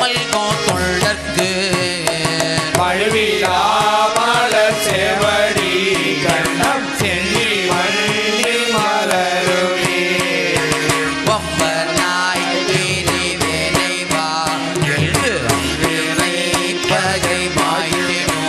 மல்கோ தொழற்கு மழுவிலா மலர் செவடி கண்ணம் சென்னி வள்ளி மலருமே கொம்பனாய் வீரி வேலை வா என்று அன்றினை பகை மாயினோ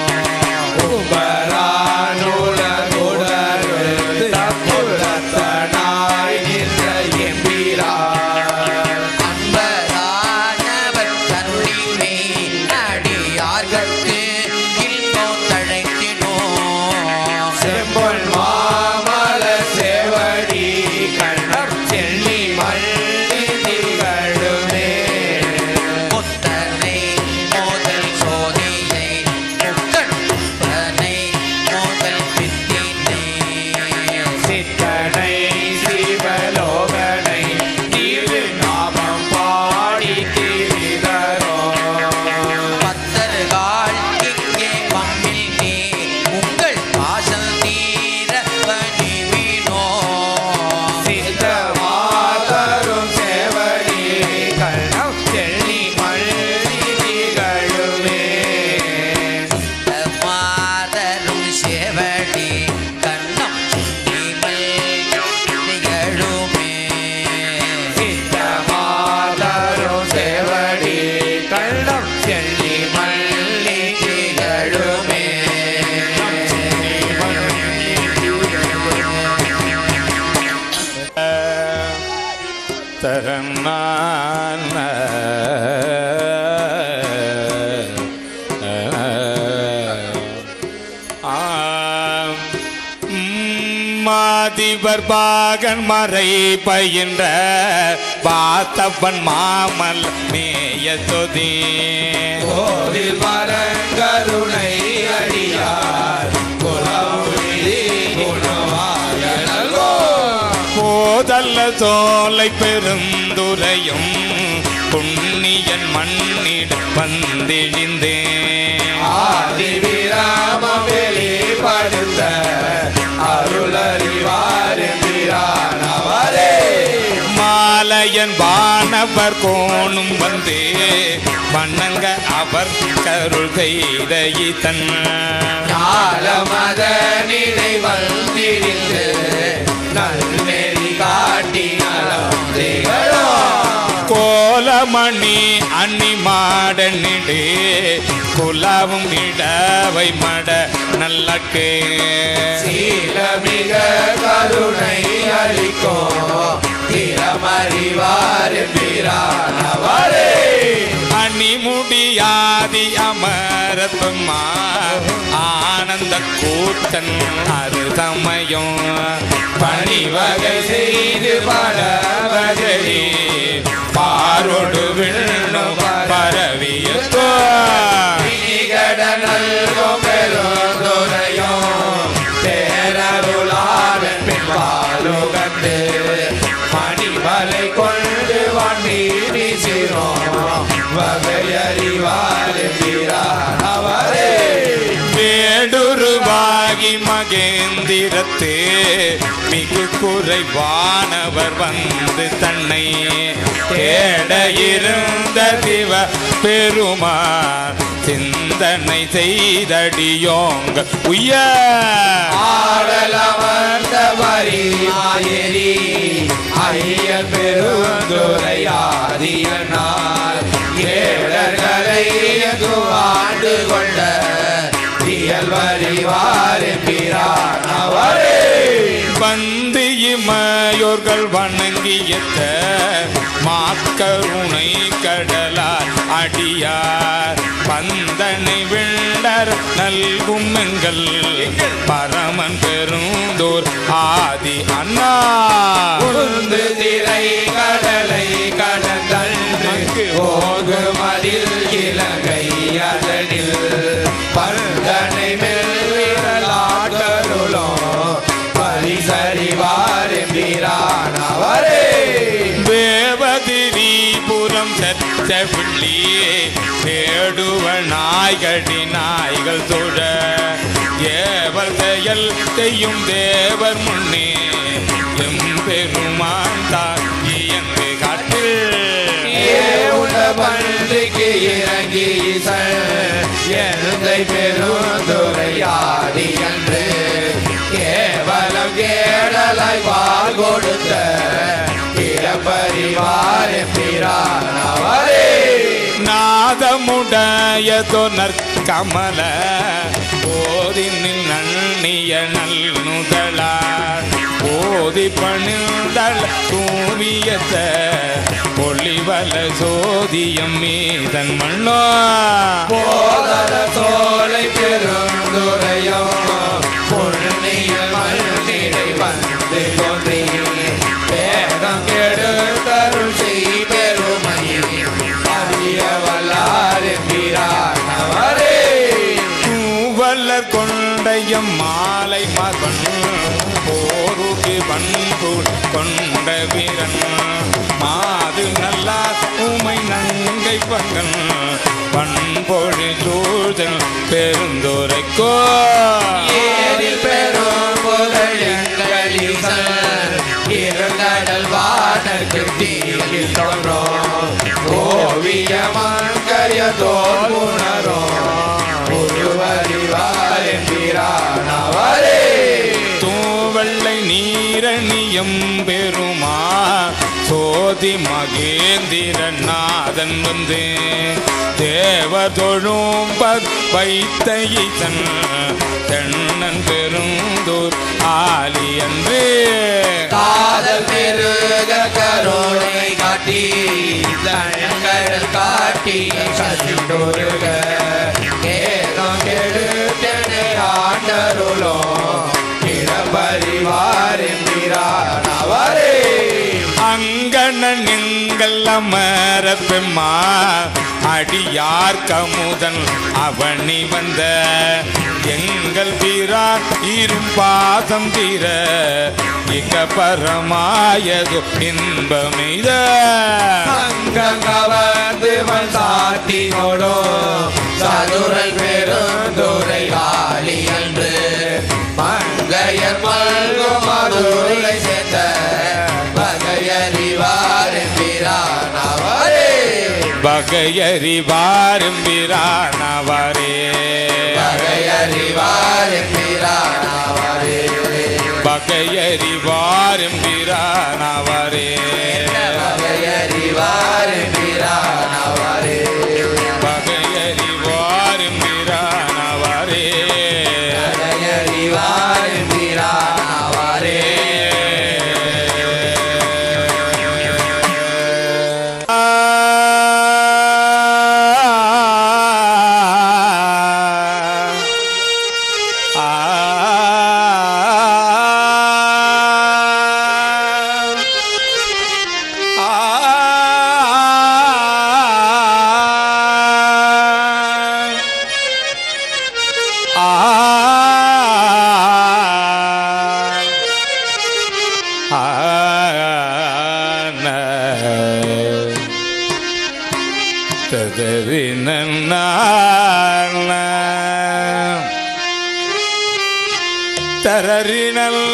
உபரானுல தொடரு தப்புலத்தனாய் நின்ற எம்பிரான் அன்பரானவர் கருணிமே அடியார்கட்கு இல்போ தழைத்தினோ செம்பொன் மாமல செவடி கண்ணம் சென்னி மல்லி திகழுமே புத்தனை மோதல் சோதியை முக்கண்ணனை மோதல் பித்தினை சித்தனை சிவலோகனை திரு நாமம் பாடி திரிதரோ பத்தர்கள் இங்கே பம்மில் நீ உங்கள் வாசல் தீர பணிவினோ சித்தமாதரும் செவடி கண்ணம் சென்னி மல்லி திகழுமே மாதரும் செவடி கண்ணம் சுண்டிமல் நிகழுமே சித்தமாதரும் செவடி கண்ணம் சென்னி மல்லி திகழுமே தரமான மாதிபர் பாகன் மறை பயின்ற பாத்தப்பன் மாமல் மேய தொதி கோவில் மரங்கருணை அடியார் குலவுரி குணவாய நல்கோ போதல்ல சோலை பெருந்துரையும் புண்ணியன் மண்ணிட வந்தெழிந்தேன் ஆதி விராம வெளிப்படுத்த அருளறிவார் என்கிறானவரே மாலையன் வானவர் கோணும் வந்து வண்ணங்க அவர் கருள் செய்த தன் ஞாலமத நினைவல் திரிந்து நல்நெறி காட்டி நலம் திகழோ கோலமணி அன்னி மாடனிடு குலாவும் இடவை மட நல்லக்கு சீலமிக கருணை அளிக்கோ திறமறிவார் பிரானவரே அணி முடியாதி அமரத்துமா ஆனந்த கூத்தன் அது சமயம் பணிவகை செய்து படவகை பாரோடு விண்ணு பரவியத்தோ கடனல்கும் பெருந்துரையோ பேரருளாளன் பின்பாலுகந்து மணிவலை கொண்டு வண்ணீர் சிரோ வகையறிவார் அவரே வேடுருவாகி மகேந்திரத்து மிகு குறைவானவர் வந்து தன்னை தேட இருந்த சிவ பெருமான் சிந்தனை செய்தடியோங்க உய்ய ஆடலமர்ந்த பரிமாயரி ஐய பெருந்துரையாதியனார் ஏழர்களை எங்கு ஆண்டு கொண்ட தியல் வரிவார் பிரானவரே வந்து இமையோர்கள் வணங்கியத்த மாக்கருணை கடலார் அடியார் பந்தனை விண்டர் நல்கும் எங்கள் பரமன் பெருந்தோர் ஆதி அண்ணா உந்து திரை கடலை கடந்தன்று ஓகு மதில் இலங்கை அதனில் பந்தனை மெல்விரலாட்டருளோ பரிசறிவார் பிரானவரே தேவதிரிபுரம் சத்த பிள்ளியே தேடுவ நாய்கடி நாய்கள் தொழ ஏவர் செயல் செய்யும் தேவர் முன்னே எம் பெருமான் தான் இயங்கு காட்டு ஏ உலபன் அன்றைக்கு இறங்கி இசல் எந்தை பெருந்துரையாடி என்று கேவலம் கேடலாய் பால் கொடுத்த இடப்பரிவார் பிரானவரே நாதமுடையதோ நற்கமல ஓதினில் நன்னிய நல்நுதலார் ஓதி பணிந்தல் தூவியத்த ஒளிவல சோதியம் மீதன் மண்ணோ போதர சோலை பெருந்துரையும் புண்ணிய மண்ணிடை வந்து தோன்றி வேதம் கெடுத்தருள் செய் பெருமை அறிய வல்லாறு பிரானவரே பூவல்லர் கொண்டையம் மாலை மகன் போருக்கு பண்பு கொண்ட வீரன் மாது நல்லா உமை நங்கை பங்கன் பண்பொழி சூழ்தல் பெருந்துரைக்கோ ஏரில் பெரும் புகழெங்களில் இருங்கடல் வாடற்கு தீயில் தோன்றும் ஓவியமான் கரியதோல் உணரும் உருவறிவார் பிரானவரே தூவெள்ளை நீரணியம் பெருமா சோதி மகேந்திரநாதன் வந்து தேவ தொழும் வைத்த ஈசன் தென்னன் பெருந்தூர் ஆலி என்று காதல் பெருக கருணை காட்டி தழங்கடல் காட்டி கண்டுருக ஏகம் கெடுத்தனை ஆண்டருளோ இடபரிவாரின் பிரானவரே அங்கணன் எங்கள் அமர பெம்மா அடியார் கமுதன் அவனி வந்த எங்கள் பிறார் இரும் பாதம் தீர இக பரமாயது இன்பமித அங்கங்கவர்ந்து வன் சாட்டினோடோ சதுரல் பெருந்துரை ஆலி என்று மங்கையர் மல்கும் மதுரை சேர்த்த பகையறிவார் பிரானவரே பகையறிவாரும் பிரானவரே பகையறிவார் பிரானவரே பகையறிவாரும் பிரானவரே பகையறிவார் பிரானவரே பகையறிவாரும் பிரானவரே பகையறிவார் பிரானவரே தரறினல்ல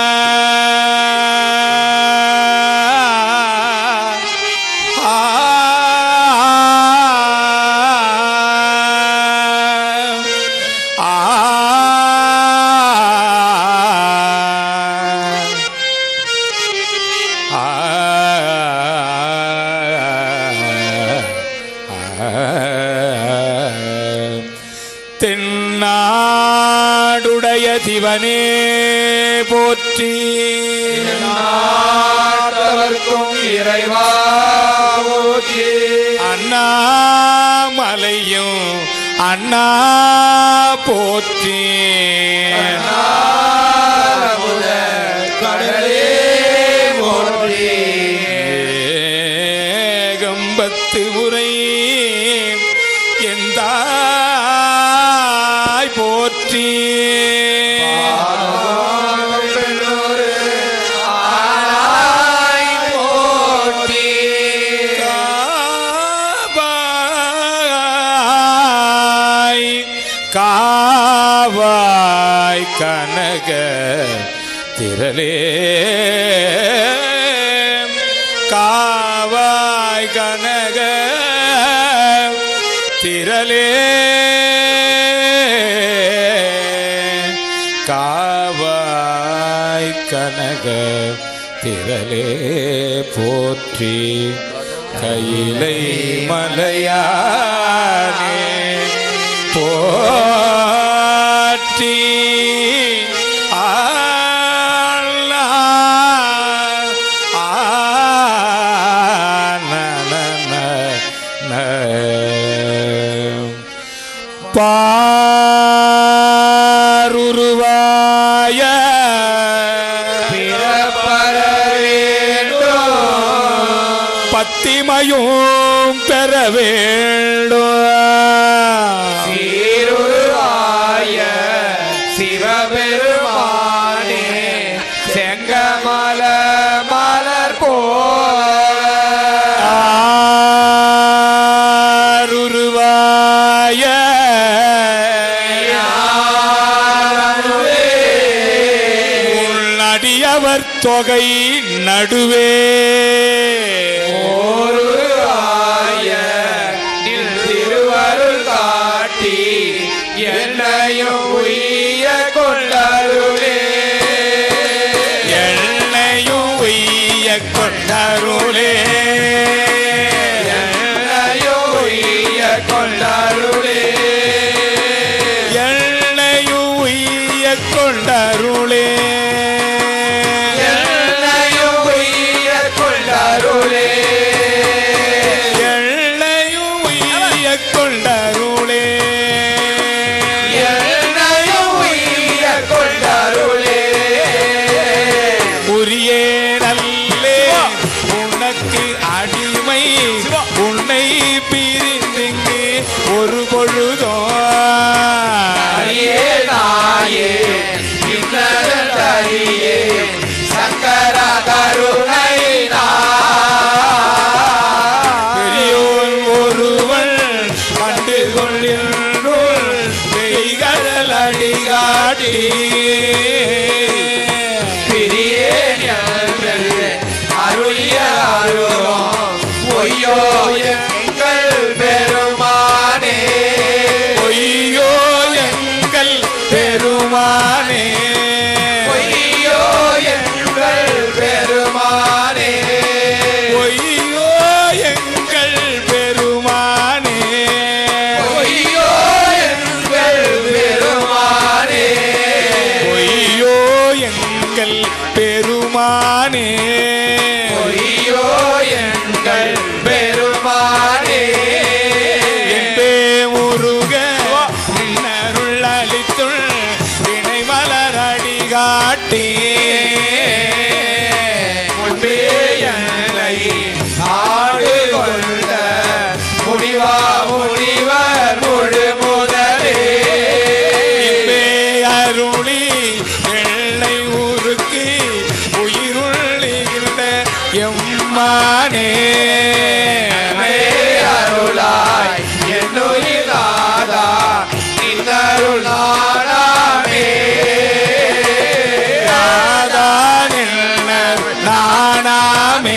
தென்னாடுடைய சிவனே போற்றி நாட்டவர்க்கும் இறைவா போற்றி. அண்ணாமலையும் அண்ணா போற்றி அண்ணாமுத கடலே போற்றி. ஏகம்பத்து உரை எந்தாய் போற்றி பாவப்பெண்ணோரு ஆளாய் போற்றி. காவாய் காவாய் கனக திரளே காவாய் கனக திரளே காவாய் கனக திரளே போற்றி கையிலை மலையானே போற்றி ஆலா பாருருவாய பிறப்பற வேண்டும் பத்திமையும் பெற வேண்டும் சீருருவாய சிவபெருமானே செங்கமல மலர் போல ஆருருவாய உள்ளடியவர் தொகை நடுவே ஓருருவாய நில் திருவருள் காட்டி என்னையும் உய்ய கொண்டருளே எண்ணையும் உய்ய கொண்டருளே என்னையும் உய்ய கொண்டருளே எண்ணையும் உய்ய கொண்டருளே என்னையும் உய்ய கொண்டருளே எண்ணையும் உய்ய கொண்டருளே என்னையும் உய்ய கொண்டருளே உரியே நல்லே உனக்கு அடிமை உன்னை பிரிந்திங்கு ஒரு பொழுதோ அரியே நாயே இன்னதன் அரியே சங்கர கருணை பெரியோன் ஒருவன் கண்டு கொள்ளினுள் பெய்கடல் அடிகாட்டி பிரியேன் என்று அருளிய அருளும் பொய்யோ எங்கள் பெருமானே பொய்யோ எங்கள் பெருமானே பொய்யோ எங்கள் பெருமானே பொய்யோ எங்கள் பெருமானே பொய்யோ எங்கள் பெருமானே பொய்யோ எங்கள் பெருமானே பொய்யோ எங்கள் பெருமானே என்பே முருக நின்னருள் அளித்துள் வினை மலரடி காட்டி முன்பே என்னை ஆடு கொண்ட முடிவா முனிவர் முழு முதலே என்பே அருளி எல்லை ஊருக்கு உயிருள் இருந்த எம்மானே மே அருளாய் என்னுயிராதா நின்னருள் நாடாமே நாதா நின்னர் நானாமே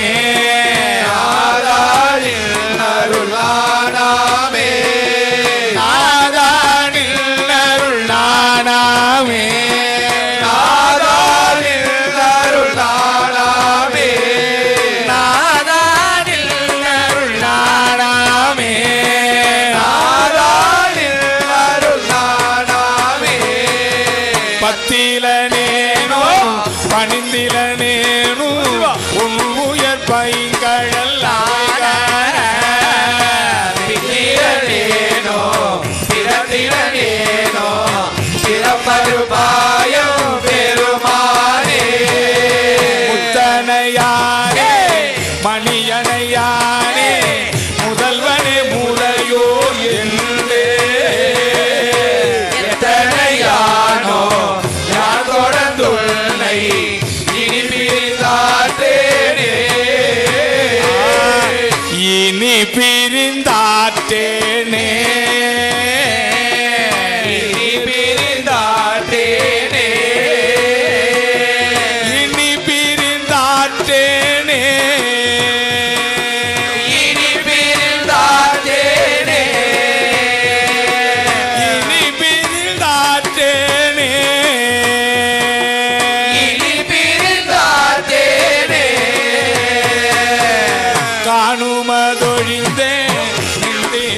ஆதாரில் அருள் நாடாமே நாதா நின்னருள் நானாமே ஆதாரில் அருள் நாடாமே நாதா நின்னருள் நானாமே ஆதாரில் அருள் நாடாமே பத்திலனேனோ பணிந்திலனேனோ உன் உயர் பைங்கழல் பிறந்தேனோ பிறந்திடனேனோ பிறப்பருபாயம் பெருமானே முத்தனையானே மணியனையானே முதல்வனே முறையோ என்றே எத்தனையானோ நான் தொடர்ந்துள்ளை இனி பிரிந்தாற்றேனே இனி பிரிந்தாற்றேனே இனி பிரிந்தாற்றேனே இனி பிரிந்தாற்றேனே இனி பிரிந்தாற்றேனே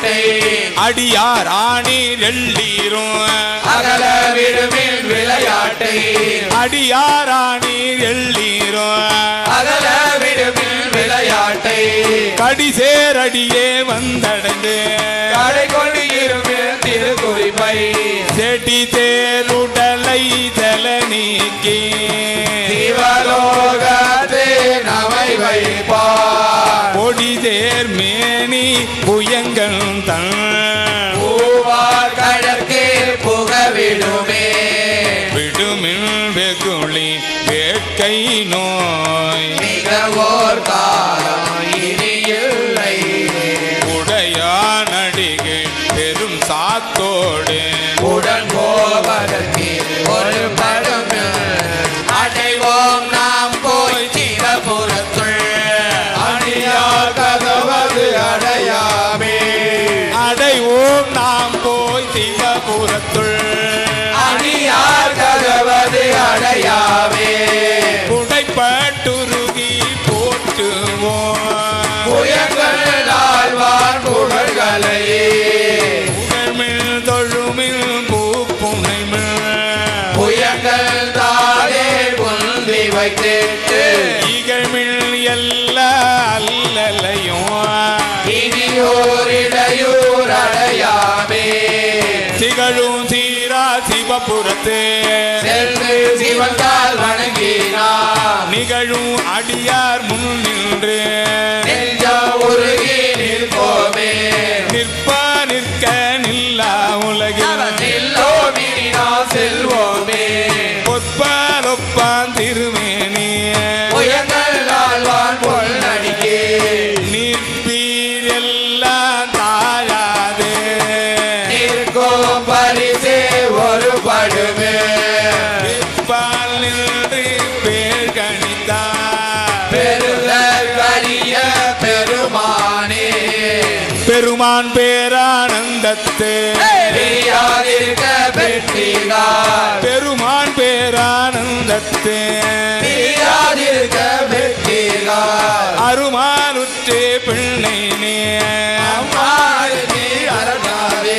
விளையாட்டை அடியார் ஆணீர் எள்ளீரும் அகல விடுமின் விளையாட்டை அடியார் ஆணீர் எள்ளீரும் அகல விடுமின் விளையாட்டை கடிசேரடியே வந்தடைந்து கடை கொண்டு இருமின் திருக்குறிப்பை செடி தேருடலை தல நீக்கி சிவலோகத்தே நமை வைப்பார் பொடிதேர் மேனி புயங்கள் தன் பூவார் கடற்கே புக விடுமே விடுமின் வெகுளி வேட்கை நோய் மிகவோர் காலம் இனி இல்லை உடையான் அடிகள் பெரும் சாத்தோடு உடன் போவதற்கு ஒரு படம் அடைவோம் நாம் போய் சிவபுரத்துள் அணியார் கதவது அடையாமே அடைவோம் நாம் போய் சிவபுரத்துள் அணியார் கதவது அடையாமே புடைப்பட்டுருகி போற்றுவோம் புயங்கள் ஆழ்வார் புகழ்களையே புகழ்மில் தொழுமில் பூப்புனைமில் புயங்கள் தானே புந்தி வைத்திட்டு இகழ்மில் எல்லா அல்லலையும் இனியோரிடையூர் அடையாமே திகழும் சீரா சிவபுரத்து சென்று சிவந்தால் வணங்கினார் நிகழும் அடியார் முன் நின்று நெஞ்ச உருகி நிற்போமே நிற்பா நிற்க நில்லா உலகில் நில்லோமினா செல்வோமே பொற்பாலொப்பான் திருமேனி புயங்கள் ஆழ்வான் பொன்னடிக்கே நிற்பீர் எல்லாம் தாழாது நிற்கும் பரிசே ஒரு படுமே நிற்பால் நின்று பேர் கணித்தார் பெருக கரிய பெருமானே பெருமான் பேரானந்தத்து பிரியாதிருக்க பெற்றினார் பெருமான் பேரானந்தத்து பிரியாதிருக்க பெற்றினார் அருமாலுற்றே பிள்ளை நீ அம்மாளுக்கு அரணாவே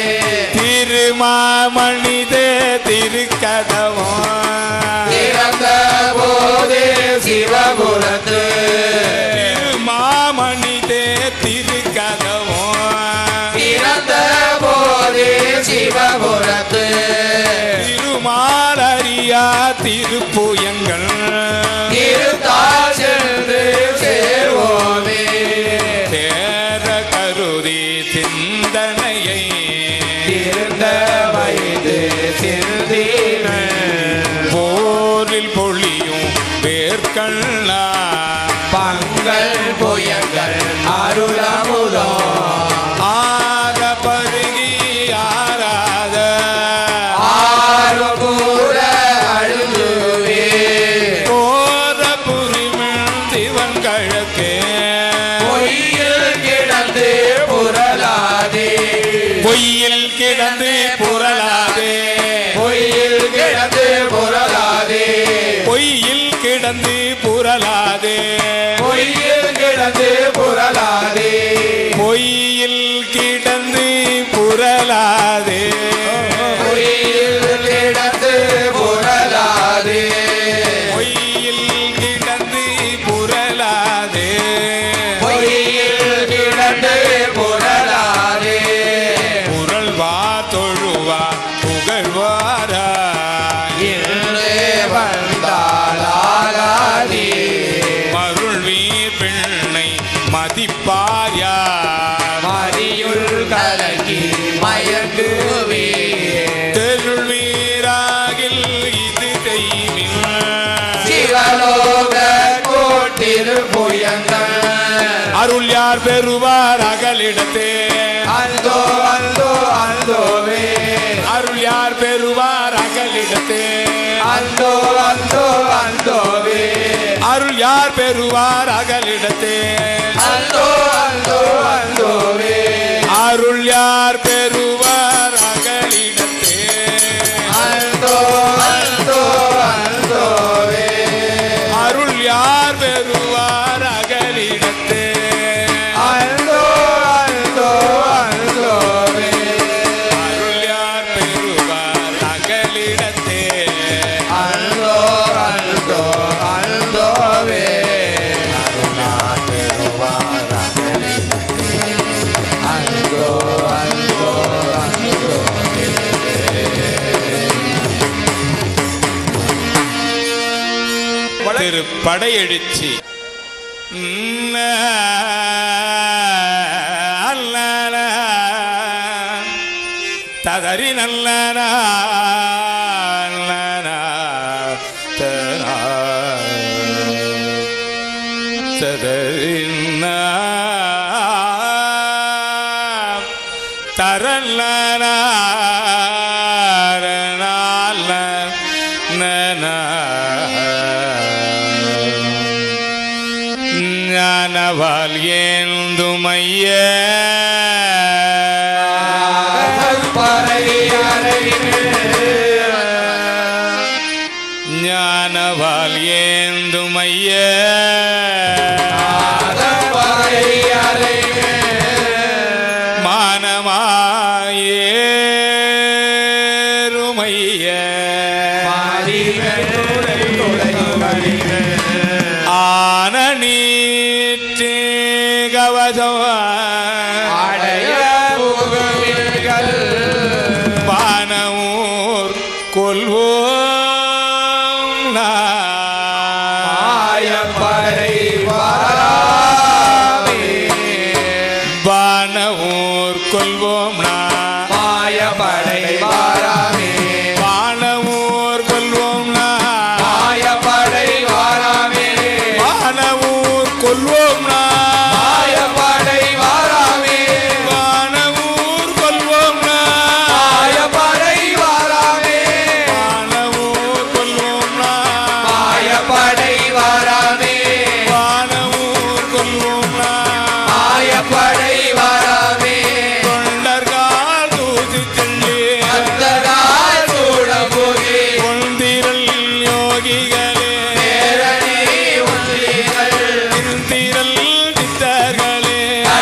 திருமாமணிதே திருக்கதவம் திறந்த போதே சிவபுரத்து திருமாமணிதே திருக்கதவம் திறந்த போதே சிவபுரத்து திருமாலரியா திருப்புயங்கள் திருத்தாள் சென்று சேர்வோமே தேர கருதி சிந்தனையை திருந்த வயது சிந்தின போரில் பொழியும் வேர்க்கண்ணா பங்கள் புயங்கள் அருளமுதம் ஆக பருகி ஆராத ஆறு கூற அழுதுவே கோர புரிமிழ் சிவன் கழக்கே பொய்யில் கிடந்து புரளாதே பொய்யில் கிடந்து புரளாதே பொய்யில் கிடந்து புரளாதே பொய்யில் கிடந்து புரளாதே பொய்யில் கிடந்து புரளாதே பொய்யில் கிடந்து புரளாதே பொய்யில் கிடந்து புரளாதே பொய்யில் கிடந்து புரளாதே பொய்யில் கிடந்து புரளாதே புரள்வா தொழுவா புகழ்வாரா இன்று வந்தாலாகாதே மருள்வீர் பெண்ணை மதிப்பார் யார் மதியுள் கலங்கி மயங்குவே தெருள்வீராகில் இது தெய்மில் சிவலோக கோட்டிரு புயங்கள் அருள் யார் பெறுவார் அகலிடத்தே அந்தோ அந்தோ அந்தோவே அருள் யார் பெறுவார் அகலிடத்தே அந்தோ அந்தோ அந்தோவே அருள் யார் பெறுவார் அகலிடத்தே அந்தோ அந்தோ அந்தோவே அருள் யார் பெறுவார் அகலிடத்தே அந்தோ அந்தோ அந்தோவே அருள் யார் பெறுவார் அகலிடத்தே அந்தோ அந்தோ அந்தோ படையெழுச்சி உம், அல்லல, ததறி நல்ல சதறின தரல ஞானவால் ஏந்துமைய ஞானவால் ஏந்துமைய மானமாயேருமைய ஆன நீற்றே கவசம் வானூர் கொல்வோம் வானூர் கொல்வோம் வானூர் கொல்வோம் வானூர் கொல்வோம் வானூர் கொல்வோம் வானூர் கொல்வோம் வானூர் கொல்வோம் தொண்டர்கள் தூதி தள்ளி கொண்டிரல் யோகிகளே திருந்திரல் சித்தர்களே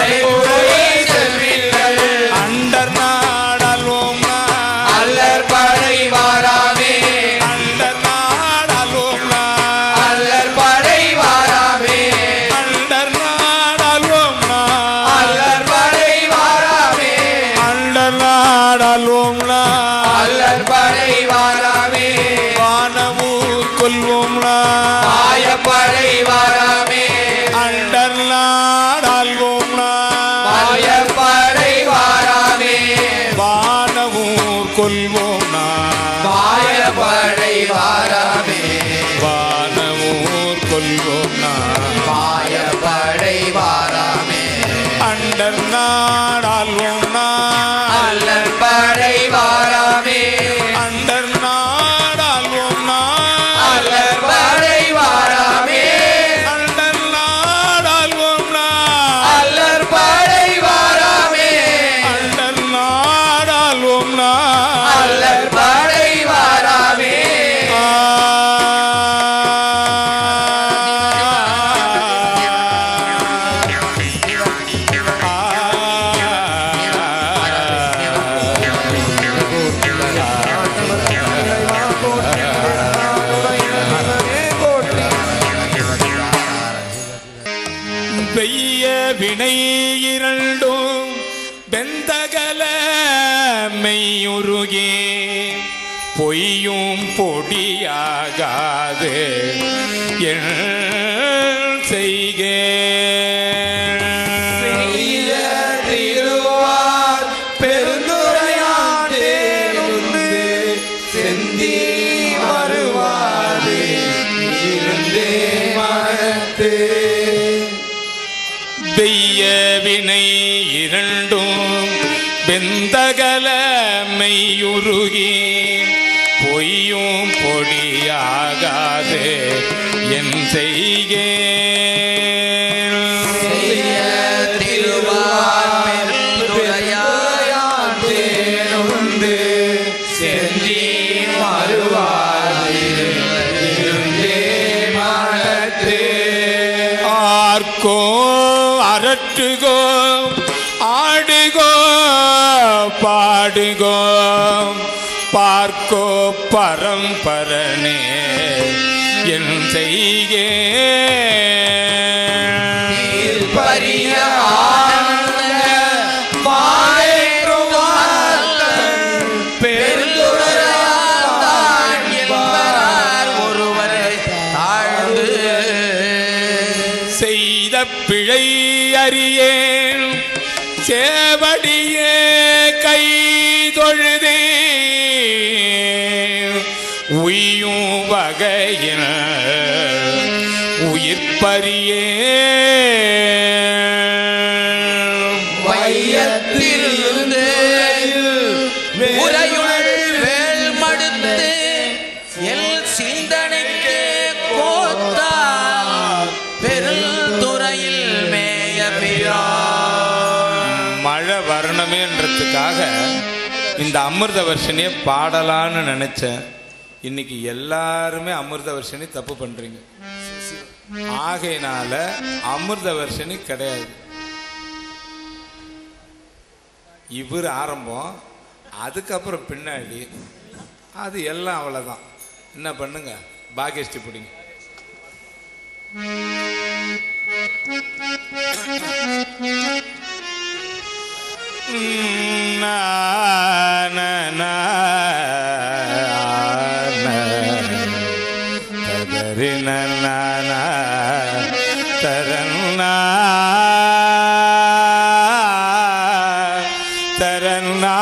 அண்டர் நாடல்வோம் அல்லர் படை வாராமே அண்டர் நாடல்வோம் அல்லர் படை வாராமே அண்டர் நாடல்வோம் அல்லர் படை வாராமே அண்டர் நாடல்வோம் அல்லர் படை வாராமே வானமூர் கொல்வோம் மாயப்படை வாராமே அண்டர் நாடல்வோம் மாயப்படை வாராமே வானமூர் கொல்வோம் மாயப்படை வாராமே வானமூர் கொல்வோம் மாயப்படை வாராமே அண்டர் நாடால்வோம் அல்லர் படை வாராமே அண்டர் நாடால்வோம் அல்லர் படை வாராமே அண்டர் நாடால்வோம் அல்லர் படை வாராமே அண்டர் நாடால்வோம் அல்லர் படை வாராமே பெய்ய வினை இரண்டும் வெந்தகல மெய்யுருகே பொய்யும் பொடியாகாது என் செய்கே திருவார் பெருந்துரையாண்டே செந்தி வருவாரே இருந்தே மனத்தே வெய்ய வினை இரண்டும் வெந்தகல மெய்யுருகி பொய்யும் பொடியாகாது என் செய்கே திருவார் பெருந்துரையாண்டே உண்டு செந்தி வருவாரே இருந்தே மனத்தே ஆர்க்கோ அரட்டுகோ ஆடுகோ பாடுகோ பார்க்கோ பரம்பரனே என் செய்கே பரிய ஆனந்த மாயேற்றுவார்த்தன் பெருந்துரையார்தான் என்பார் ஒருவர் தாழ்ந்து வகையில் உயிர்ப்பரியே வையத்தில் இருந்து உரையுள் வேல் மடுத்து எல் சிந்தனைக்கே கோத்தால் பெருள் துறையில் மேய பிரான் மழை வரணுமேன்றதுக்காக இந்த அமிர்த வருஷனையே பாடலான்னு நினைச்சேன் இன்னைக்கு எல்லாருமே அமிர்த வருஷனி தப்பு பண்றீங்க ஆகையினால அமிர்த வருஷனி கிடையாது இவர் ஆரம்பம் அதுக்கப்புறம் பின்னாடி அது எல்லாம் அவ்வளோதான் என்ன பண்ணுங்க பாகியஸ்டி பிடிங்க na na na na tadari na na na taranna taranna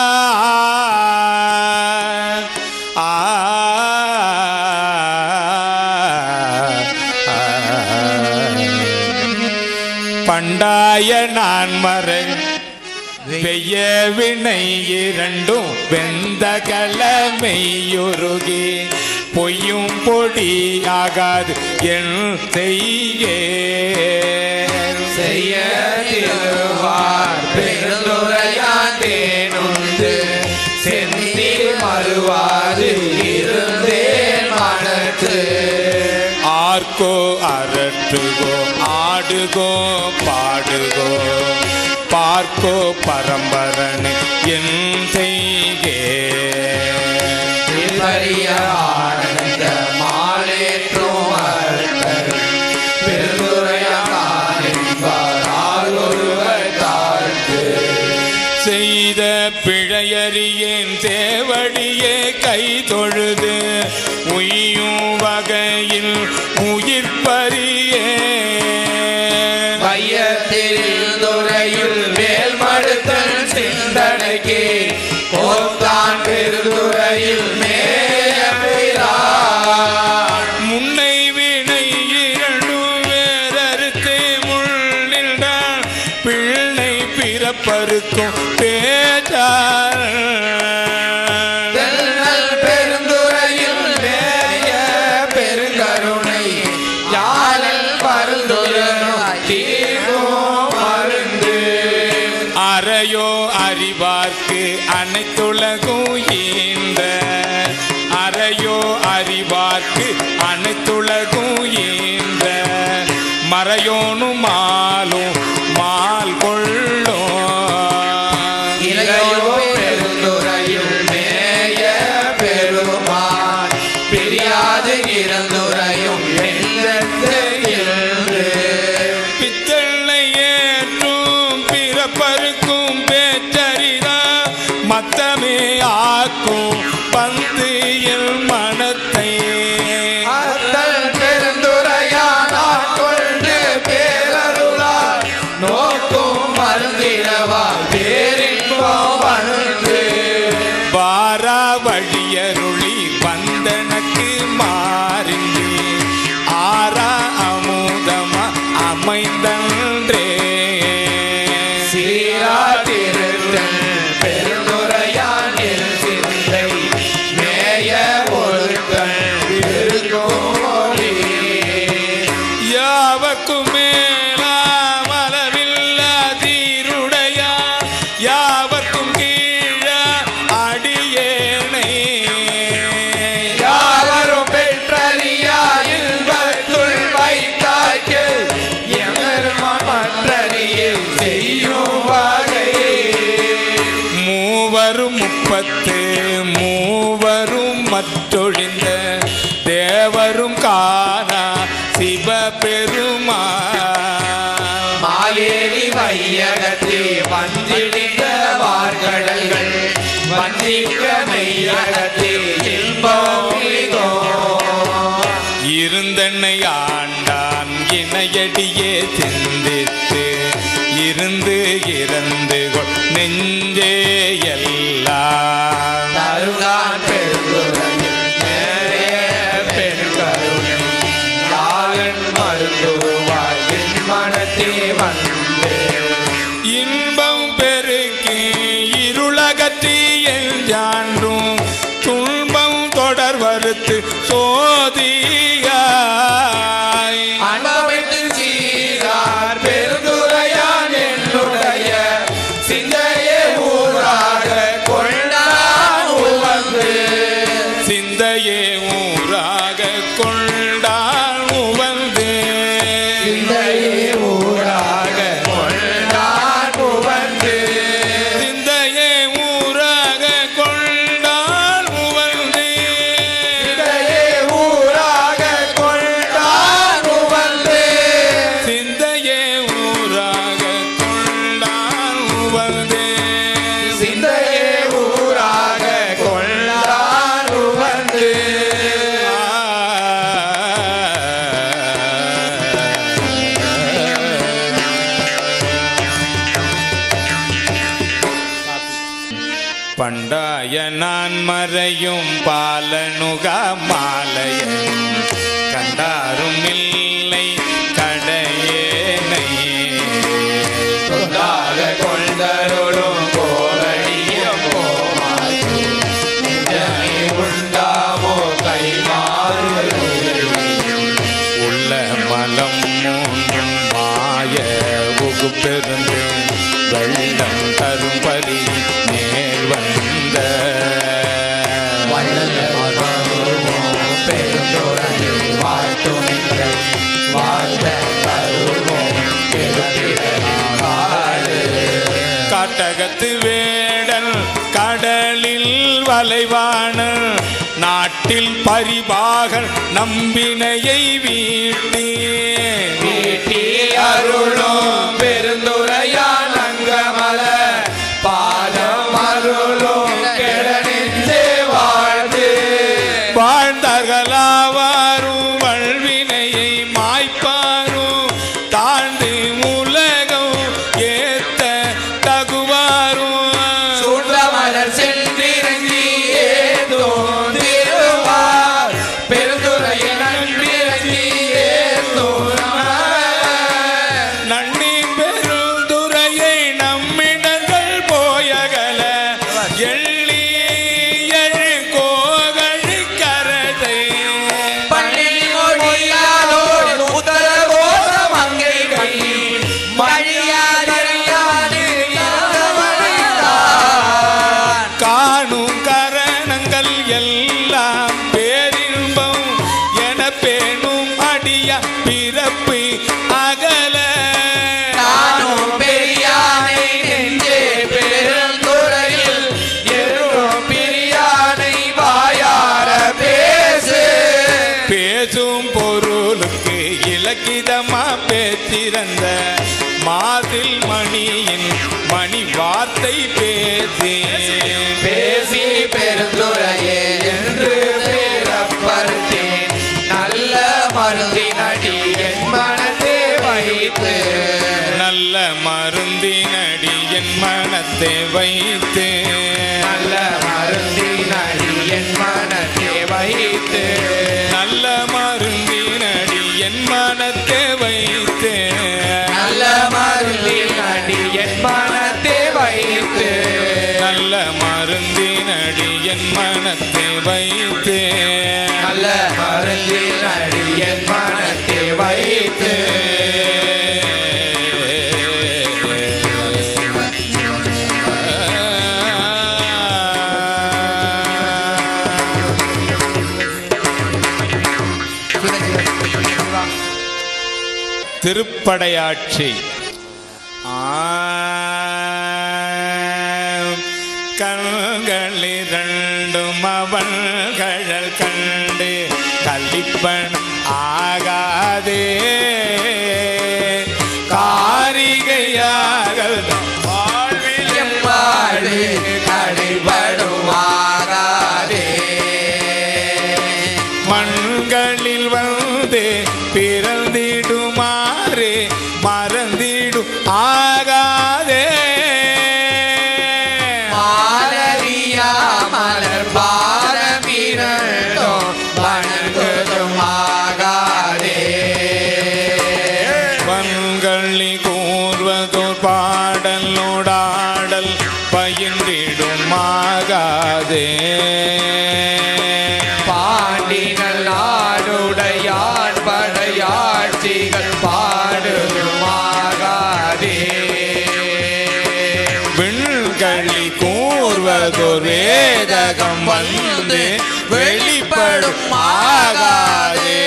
பண்டாய நான் மறை வெய்ய வினை இரண்டும் வெந்த கலமையுருகி பொய்யும் பொடி ஆகாது என் செய்யே செய்ய திருவார் பெருந்துரையாண்டேனுண்டு செந்தி மறுவாது இருந்தேன் மனத்து ஆர்க்கோ அரற்றுகோ ஆடுகோ பாடுகோ பார்க்கோ பரம்பரனை என் செய்கே பெரிய ஆனந்த மாலேற்றும் அர்த்தர் பெருந்துரையார் ஒருவர் தாழ்த்து செய்த பிழையறியேன் தேவடியே கை தொழுது உய்யும் வகையில் உயிர் பறியே மையத்தில் துறையில் மேல் மடுத்தல் சிந்தனைக்கு போத்தான் பெருந்துறையில் மேயபிரான் முன்னை வினை இரண்டும் வேறறுத்து முள்ளில்தான் பிள்ளை பிறப்பருக்கும் பேச்சார் தென்னல் பெருந்துறையில் மேய பெருங்கருணை யாழல் பருந்துரையாய் தீரும் மருந்து அறையோ அறிவார்க்கு அனைத்துலகும் ஈந்த அறையோ அறிவார்க்கு அனைத்துலகும் ஈந்த மறையோனும் மாலும் மால் கொள்ளும் இளையோ பெருந்துறையில் மேய பெருமான் பிரியாது இறந்துரையும் எண்ணத்து பித்தளை ஏற்றும் பிறப்பருக்கும் பேச்சரிதா மத்தமே ஆக்கும் பந்து என் மனத்தை அத்தல் பெருந்துரையானார் கொண்டு பேரருளால் நோக்கும் மருந்திரவா பேரின்பம் வளர்ந்து வாரா வழியருளி வந்தனக்கு மாறின்றி ஆரா அமுதமா அமைந்தன்றே சீரா திருத்தல் பெருந்துரையான் என் சிந்தை மேய ஒழுக்கள் பெருங்கோடி யாவக்கும் மேலாம் அளவில்லா தீருடையா யாவர்க்கும் கீழ அடியேனை யாவரும் பெற்றறியா இன்பத்துள் வைத்தாய்க்கு எமருமான் மற்றறியில் செய்யும் வகையே மூவரும் முப்பத்து மூவரும் மற்றொழிந்த தேவரும் காணா சிவபெருமா மாயேறி வையகத்தே வந்திடிந்த வார்கடல்கள் வந்திக்க மெய்யகத்தே இன்பம் இதோ. இருந்தென்னை ஆண்டான் இணையடியே சிந்தித்து இருந்து இறந்து கொள் நெஞ்சே எல்லாம் தருகான் பெருந்துரையில் மேலே அகற்றி என்றாண்டும் துன்பம் தொடர் வருத்து சோதியாய் அன்பமைத்து சீரார் பெருந்துரையான் என்னுடைய சிந்தையே ஊராக கொண்டான் உவந்து சிந்தையே ஊராக கொண்டாள் உவந்து சிந்தையே ஊராக கொண்டான் உவந்து சிந்தையே ஊராக கொண்டாள் உவந்து சிந்தையே ஊராக கொண்டான் உவந்து சிந்தையே ஊராக கொண்டாள் உவந்து சிந்தையே ஊராக கொண்டான் உவந்து பண்டாய நான் மறையும் பாலனுகா மாலையன் கண்டாரும் இல்லை கடையேனை கொண்டாக கொண்டருளும் கோவழிய போமாறு நிஜமே உண்டாமோ கைமாறு உள்ள மலம் மூன்றும் மாய உகுப்பெருந்து வெள்ளம் தரும் பரி மேல் வந்த பெருந்துரையில் வாழ்த்துமில்லை வாழ்த்த தருவோம் பெருந்திரகாடு காட்டகத்து வேடல் கடலில் வலைவாணல் நாட்டில் பரிபாகல் நம்பினையை வீட்டி வீட்டி அருளும் பெருந்துரையான் அங்கமல பாதம் அருளும் கெடனெஞ்சே வாழ்த்து வாழ்ந்தகலாவாரும் வல்வினையை மாய்ப்பாரும் தாழ்ந்து உலகம் ஏத்த தகுவாரும் சூழ்ந்தமலர் சென்றிறங்கி ஏதோ திருவார் பெருந்துரையில் நன்றிறங்கி ஏதோ நன்னி பெருந்துரையை நம்மிடங்கள் போயகல எள்ளி எழு கோகழி கரதை பண்ணில் மொழியாரோடு உத்தர கோஷ மங்கை கண்ணி மழியாதறியாது இறந்தவழிதான். காணும் கரணங்கள் எல்லாம் பேரின்பம் என பேணும் அடிய பிறப்பு அகல நானும் பெரியானை நெஞ்சே பெருந்துறையில் எருளும் பிரியானை வாயார பேசு பேசும் பொருளுக்கு இலக்கிதமா பேச்சிறந்த மாதில் மணியின் மணி வார்த்தை பேசி பேசி பெருந்துரையே என்று பேரப்பருத்தேன் நல்ல மருந்தினடி என் மனத்தை வைத்து நல்ல மருந்தினடி என் மனத்தை வைத்து நல்ல மருந்தினடி என் மனத்தை வைத்து நல்ல மருந்தினடி என் மனத்தை வைத்து நல்ல மருந்தினடி என் மனத்தை வைத்து நல்ல மருந்தினடி என் மனத்தை வைத்து நல்ல மருந்தினடி என் மனத்தை வைத்து திருப்படையாட்சி கண்களிரண்டும் அவன் கழல் கண்டு கலிப்பன் ஆகாதே காரிகையாகல் வாழ்வில் எம்பாடு கடைபடுவாகாதே மண்களில் வந்து பிறந்திடுமாறு மறந்திடும் ஆகாதே மாலரியா மலர் பாரமிரண்டோ வணங்குதுமாகாதே ஆகாதே பாண்டினல் நாடுடையான் படையாட்சிகள் பாடுமாகாதே விண்களி கூர்வதொரு வேதகம் வந்து வெளிப்படும் ஆகாதே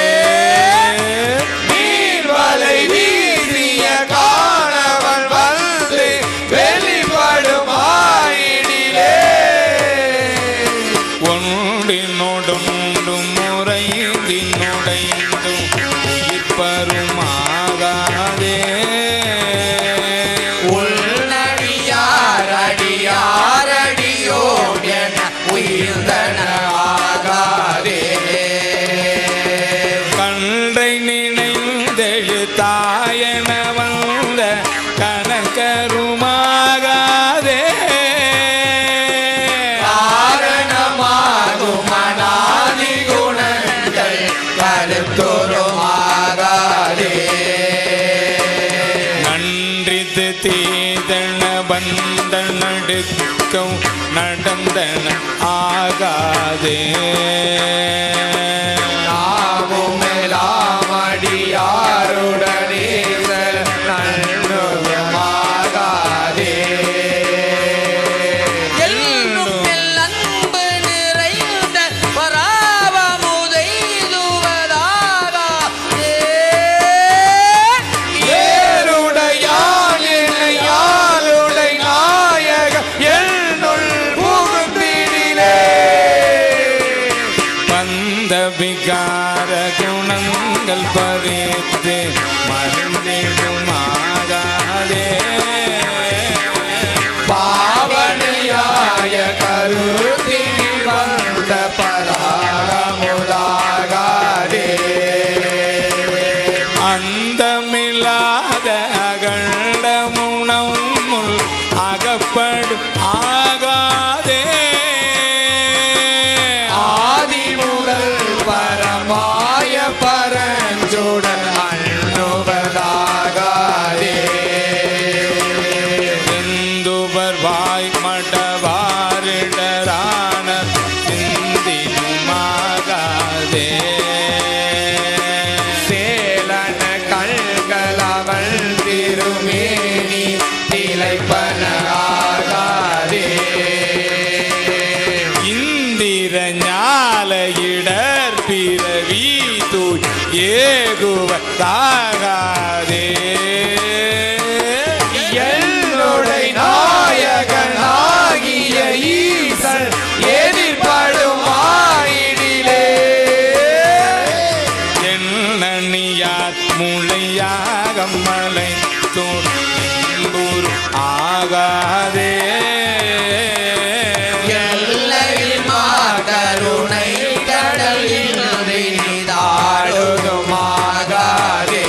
நீர்வலை வீசிய காணவன் வந்து வெளிப்படும் ஆயிடிலே ஒன்றினோடுண்டும் முறைந்தினோடைந்தும் உயிர்ப்பருமாகாதே உள்நடியார் அடியார் அடியோம் என உயிர்ந்தன ஆகாதே கன்றை நினைந்தெழு தாயன வந்த கனகருமாகாதே காரணமாகும் அநாதி குணங்கள் கருத்தொருமாகாதே நன்றித்து தீதன பந்த நடுக்கம் நடந்தன ஆகாதே நாமும் எல்லாம் அடியாருடனே நன்றுமாகாதே எல்லும் எல் அன்பு நிறைந்த பராபமுதைதுவதாகாதே. ஏருடையான் என்னையாளுடை நாயக என்னுள் புகுந்திடிலே வந்த விகார குணங்கள் பறித்து மறந்திடுமாகாதே பாவனையாய கருத்தினில் வந்த பராமுதாகாதே அந்தமில்லாத அகண்டமுனமுள் அகப்படு ஆகாதே ஆதி முதல் பரமாய பரஞ்சுடன் அண்ணுவதாகாதே செந்துவர் வாய் மடவாரிடரான சிந்தினுமாகாதே சேலன கண்களவள் திருமேனி திளைப்பனாகாதே இந்திர ஞால இடர் பிறவி தூய் ஏகுவதாகாதே எல்லுடை நாயகனாகிய ஈசன் எதிர்படும் ஆயிடிலே எண்ணணியார் முளையாக மலை தோன்பூர் ஆகாதே எல்லையில் மாகருணை கடலில் நீதாடுதுமாகாதே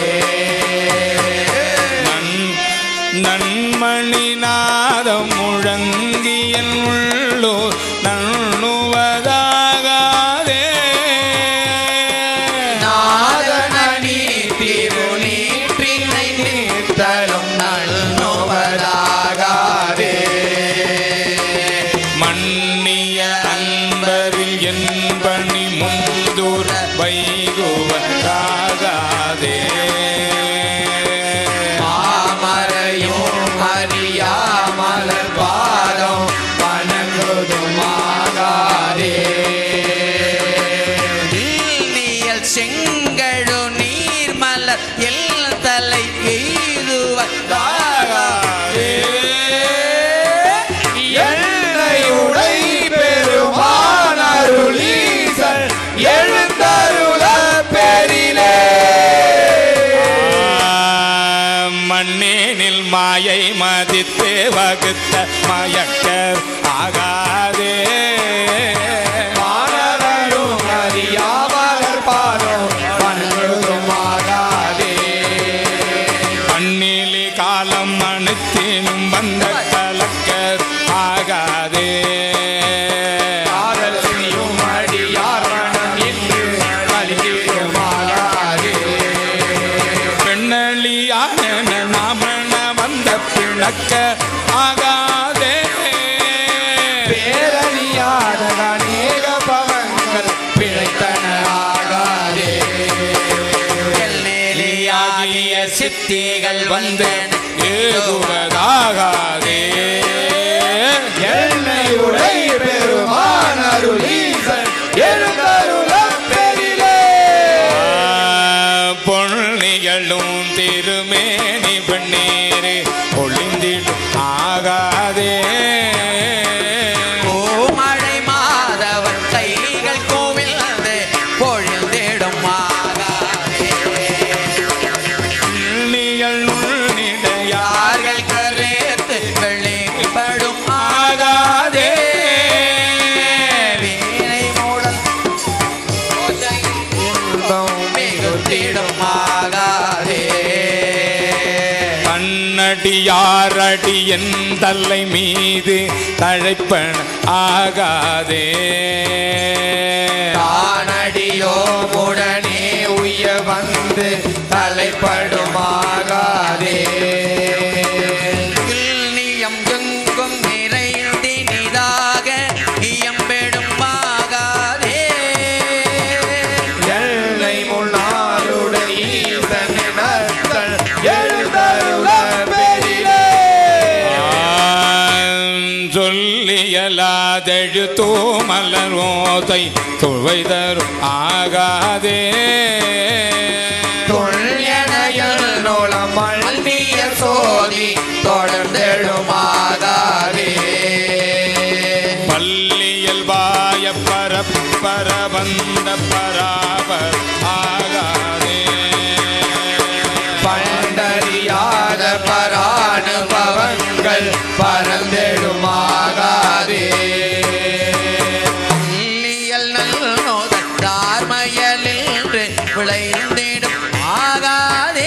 நன் நன்மணி நாதம் முழங்கியன் உள்ளூர் நண்ணுவதாகாதே நாதனி திருநீற்றினை நீத்தலும் நல்னுவதாகாதே மன்னிய அன்பரில் என் பணி முந்தூர் வைகுவதாகாதே மாமரையும் அறியாமலர் பாதம் வணங்குதுமாகாதே நீல் செங்கழு நீர்மலர் எல் தலை எய்துவதாகாதே. என்னை உடை பெருமானருளீசல் எழுந்தருள பெரிலே மண்ணேனில் மாயை மதித்து வகுத்த மயக்கர் ஆகாதே மாணவரும் அறியாமலர் பாதம் வணங்குதுமாகாதே மண்ணிலி காலம் அணுத்தினும் வந்த கலக்கர் ஆகாதே காதல் செய்யும் அடியார் மனம் இன்று கலியுமாகாதே பெண்ணளியான நாமண வந்த பிணக்க ஆகாதே சித்திகள் வந்தன ஏகுவதாகாதே என்னை உடை பெருமான் அருளீசன் எழுந்தருளப் பெரிலே பொன்னிகளும் திருமேனி பெண்ணீரே ஒளிந்திடும் ஆகாதே பூமழை மாதவன் கைகள் கோவில்து பொழிந்திடும் ஆகாதே புள்ளிகள் உள்நிடையார்கள் யார்கள் கரேத்து வெளிப்படும் ஆகாதே வீணை மூடல் இன்பம் மிகுத்திடும் ஆகாதே கண்ணடியாரடி என் தலை மீது தழைப்பன் ஆகாதே தானடியோ உடனே உய்ய வந்து தலைப்படுமாகாதே நியம் எங்கும் நிறைந்தினிதாக இயம்பெடும் ஆகாதே எல்லை முன்னாளுடன் ஈசன் நத்தல் எழுந்தருள பெரிலே சொல்லியலாதெழு தூமலர் ஓதை துவை தரும் ஆகாதே தொல்யனையல் நோலம் மல்விய சோதி தொடர்ந்தெழுமாகாதே பள்ளியல் வாய பரப்பர வந்த பராபர் ஆகாதே பண்டறியாத பரானுபவங்கள் பரந்தெழுமாகாதே இல்லியல் நல்லோதார்மயல் என்று விளைந்திடும் ஆகாதே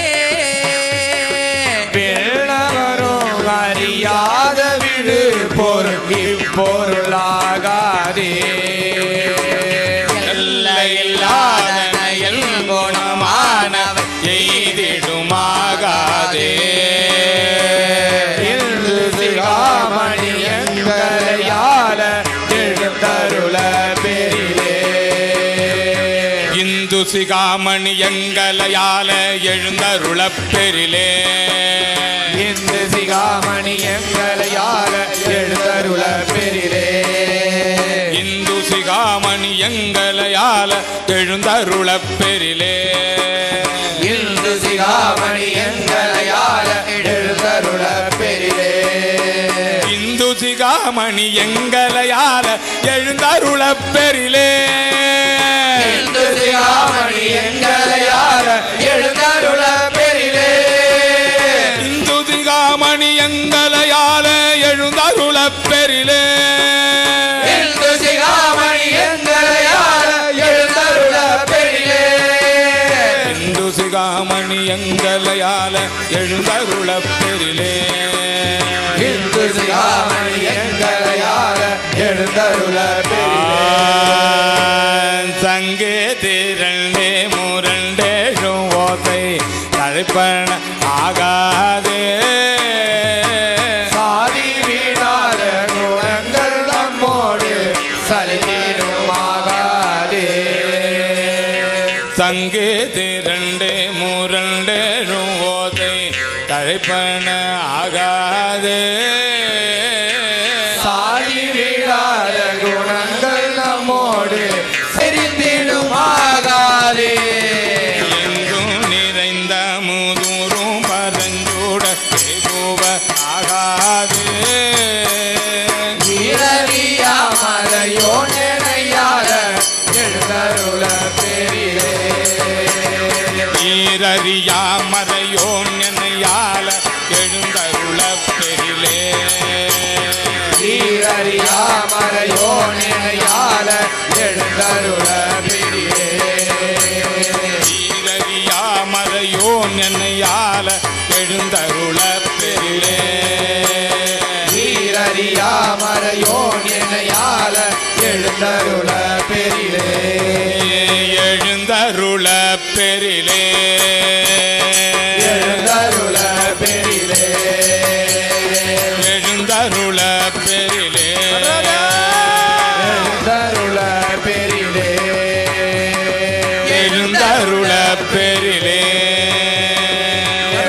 வெள்ளவரும் அறியாத விடு பொருள் இப்பொருளாகாதே எல்லையில்லாத நயல் குணமானவை எய்திடுமாகாதே இன்று சிகாமணி எங்களையால எழுந்தருள பெரிலே இந்து சிகாமணி எங்களையால எழுந்தருளப் பெரிலே இந்து சிகாமணி எங்களையால எழுந்தருள பெரிலே இந்து சிகாமணி எங்களையால எழுந்தருளப் பெரிலே இந்து சிகாமணி எங்களையால எழுந்தருள பெரிலே இந்து சிகாமணி எங்களையால எழுந்தருளப் பெரிலே இந்து சிகாமணி எங்களையால எழுந்தருள பெரிலே இந்து சிகாமணி எங்களையால எழுந்தருளப் பெரிலே இந்து சிகாமணி எங்களையால எழுந்தருள பெரிலே இந்து சிகாமணி எங்களையால எழுந்தருளப் பெரிலே இந்து சிகாமணி எங்களையால எழுந்தருள பெரிலே சங்கே திரண்டே முரண்டேழும் ஓசை தழைப்பன ஆகாதே சாதி வீணாத குணங்கள் நம்மோடு சலித்தீருமாகாதே சங்கே திரண்டே முரண்டேழும் ஓசை தழைப்பன ஆகாதே சாதி வீழாத குணங்கள் நம்மோடு செறிந்திடுமாகாதே எங்கும் நிறைந்த முதுரும் பரஞ்சூட பூவ ஆகாதே ஈரறியா மலையோ நினையாத எழுந்தருள பெரிலே ஈரறியா மறையோன் என்னையால எழுந்தருள பெரிலே ஈரறியா மலையோ நினையாத எழுந்தருள பெரிலே ஈரறியா மறையோன் என்னையால எழுந்தருள பெரிலே ஈரறியா மலையோ நினையால எழுந்தருள பெரிலே எழுந்தருள பெரிலே எழுந்தருள பெரிலே எழுந்தருள பெரிலே எழுந்தருள பெரிலே எழுந்தருள பெரிலே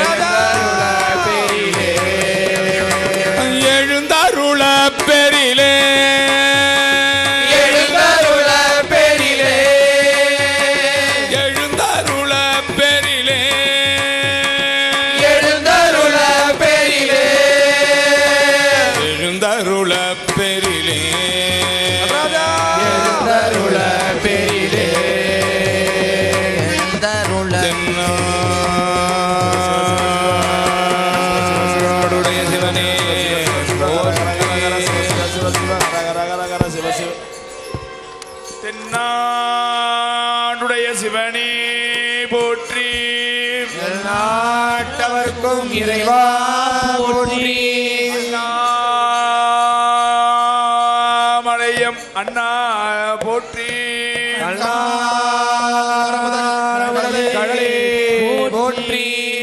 பெரிலே எழுந்தருள பெரிலே தருள தென்னாடுடைய சிவனே தென்னாடுடைய சிவனே போற்றி நாட்டவர்க்கும் இறைவா போற்றி மலையம் அண்ணா போற்றி அண்ணாரமது கடலே போற்றி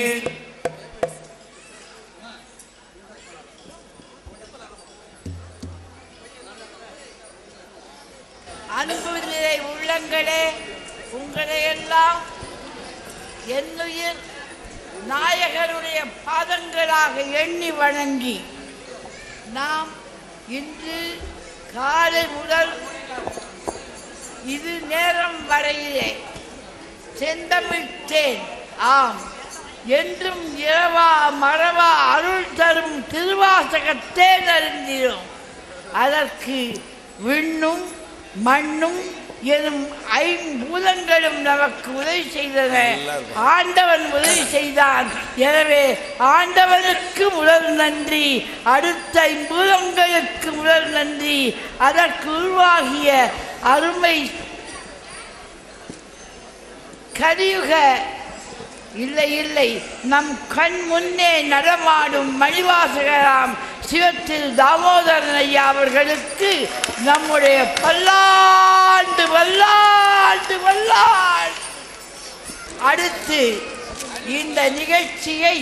அன்பு நிறை உள்ளங்களே உங்களை எல்லாம் என்னுயிர் நாயகருடைய பாதங்களாக எண்ணி வணங்கி நாம் இன்று காலை முதல் இது நேரம் வரையிலே செந்தமிழ்த்தேன் ஆம் என்றும் இரவா மறவா அருள் தரும் திருவாசகத்தேன் அறிந்திரும் அதற்கு விண்ணும் மண்ணும் எனும் ஐம்பூதங்களும் நமக்கு உதவி செய்தன ஆண்டவன் உதவி செய்தான் எனவே ஆண்டவனுக்கு முதல் நன்றி அடுத்த ஐம்பூதங்களுக்கு முதல் நன்றி அதற்கு உருவாகிய அருமை கலியுக இல்லை இல்லை நம் கண் முன்னே நடமாடும் மணிவாசகராம் சிவத்தில் தாமோதரன் ஐயா அவர்களுக்கு நம்முடைய பல்லாண்டு பல்லாண்டு பல்லாண்டு அடுத்து இந்த நிகழ்ச்சியை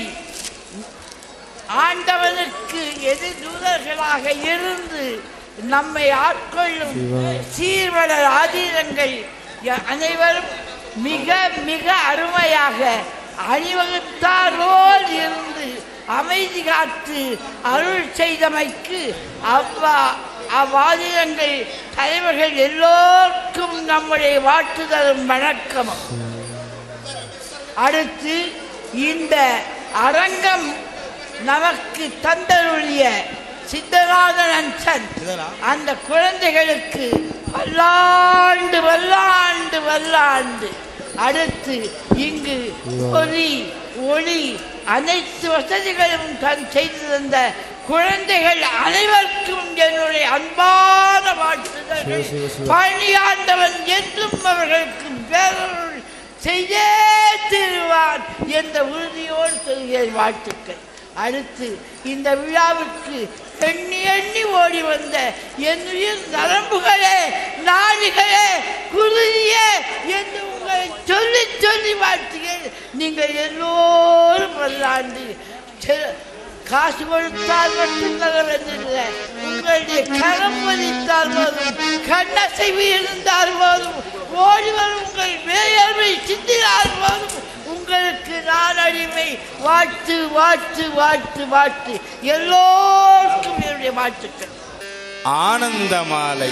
ஆண்டவனுக்கு எதிர்தூதர்களாக இருந்து நம்மை ஆட்கொள்ளும் சீர்வளர் ஆதீனங்கள் ய- அனைவரும் மிக மிக அருமையாக அணிவகுத்தாரோல் இருந்து அமைதி காத்து அருள் செய்தமைக்கு அவ்வா அவ்வாதிரங்கள் தலைவர்கள் எல்லோருக்கும் நம்முடைய வாழ்த்துதலும் வணக்கமும் அடுத்து இந்த அரங்கம் நமக்கு தந்தருளிய சித்தராதன் அன்சன் அந்த குழந்தைகளுக்கு வல்லாண்டு வல்லாண்டு வல்லாண்டு அடுத்து இங்கு ஒலி ஒளி அனைத்து வசதிகளும் தன் செய்து தந்த குழந்தைகள் அனைவருக்கும் என்னுடைய அன்பான வாழ்த்துதல்கள் பணியாண்டவன் என்றும் அவர்களுக்கு பேரருள் செய்தே திருவான் என்ற உறுதியோடு சொல்கிறேன் வாழ்த்துக்கள் அடுத்து இந்த விழாவுக்கு எண்ணி எண்ணி ஓடி வந்த என் உயிர் நரம்புகளே நாடிகளே குருதியே என்று உங்களை சொல்லி சொல்லி வாழ்த்துகிறேன் நீங்கள் எல்லோரும் வல்லாண்டு செ- காசு கொடுத்தால் மட்டும் தரவதில்லை உங்களுடைய கரம் பதித்தால் போதும் கண்ணசைவு இருந்தால் போதும் ஓடி வரும் உங்கள் வேயர்வை சிந்தினால் போதும் உங்களுக்கு நான் அடிமை வாழ்த்து வாழ்த்து வாழ்த்து வாழ்த்து எல்லோருக்கும் என்னுடைய வாழ்த்துக்கள் ஆனந்த மாலை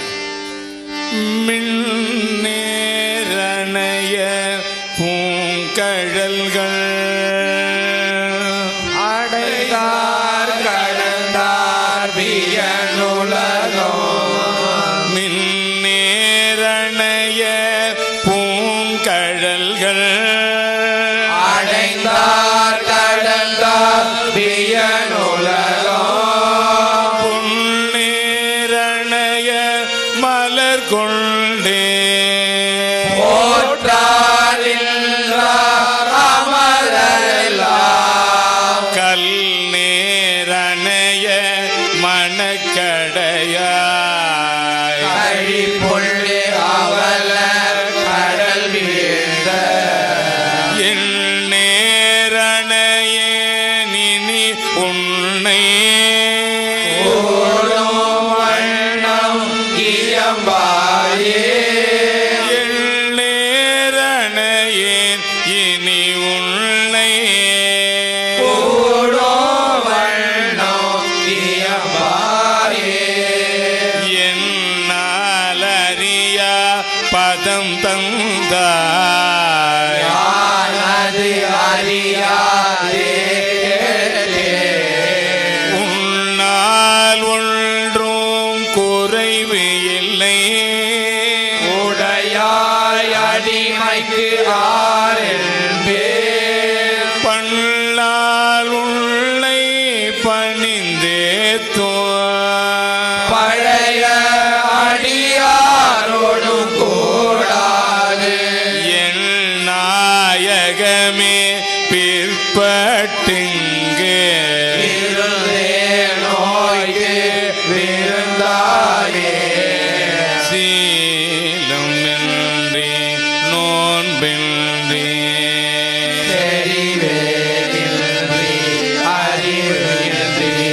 மின்னேரணைய பூங்கழல்கள் அடைந்தார் கடந்தார் வியனுலகோ மின்னேரணைய பூங்கழல்கள் அடைந்தார் கடந்தார் வியனுலகோ புன்னேரணைய மலர் கொண்டே போற்றாரின்றார் அமரெல்லாம் கல் நேரணைய மணக்கடையாய் கழி பொள்ளி அவல கடல் வீழ்ந்த என் நேரணையே நினி உன்னை ஓடும் வண்ணம் இயம்பாயே என் நேரணையேன் இனி உன்னை ஓடும் வண்ணம் இயம்பாயே என்னால் அறியா பதம் தந்தாய் யானது அறியாதே உன்னால் ஒன்றும் இல்லை உடையாய் அடிமைக்கு ஆரென்பே பண்ணால் உள்ளை பணிந்தேத்தோ பழைய அடியாரோடும் கூடாது என் நாயகமே பிற்பட்டுங்கே இருந்தே நோய்க்கு விருந்தாயே சீலம் இன்றி நோன்பின்றி தெரிவேனின்றி அறிவின்றி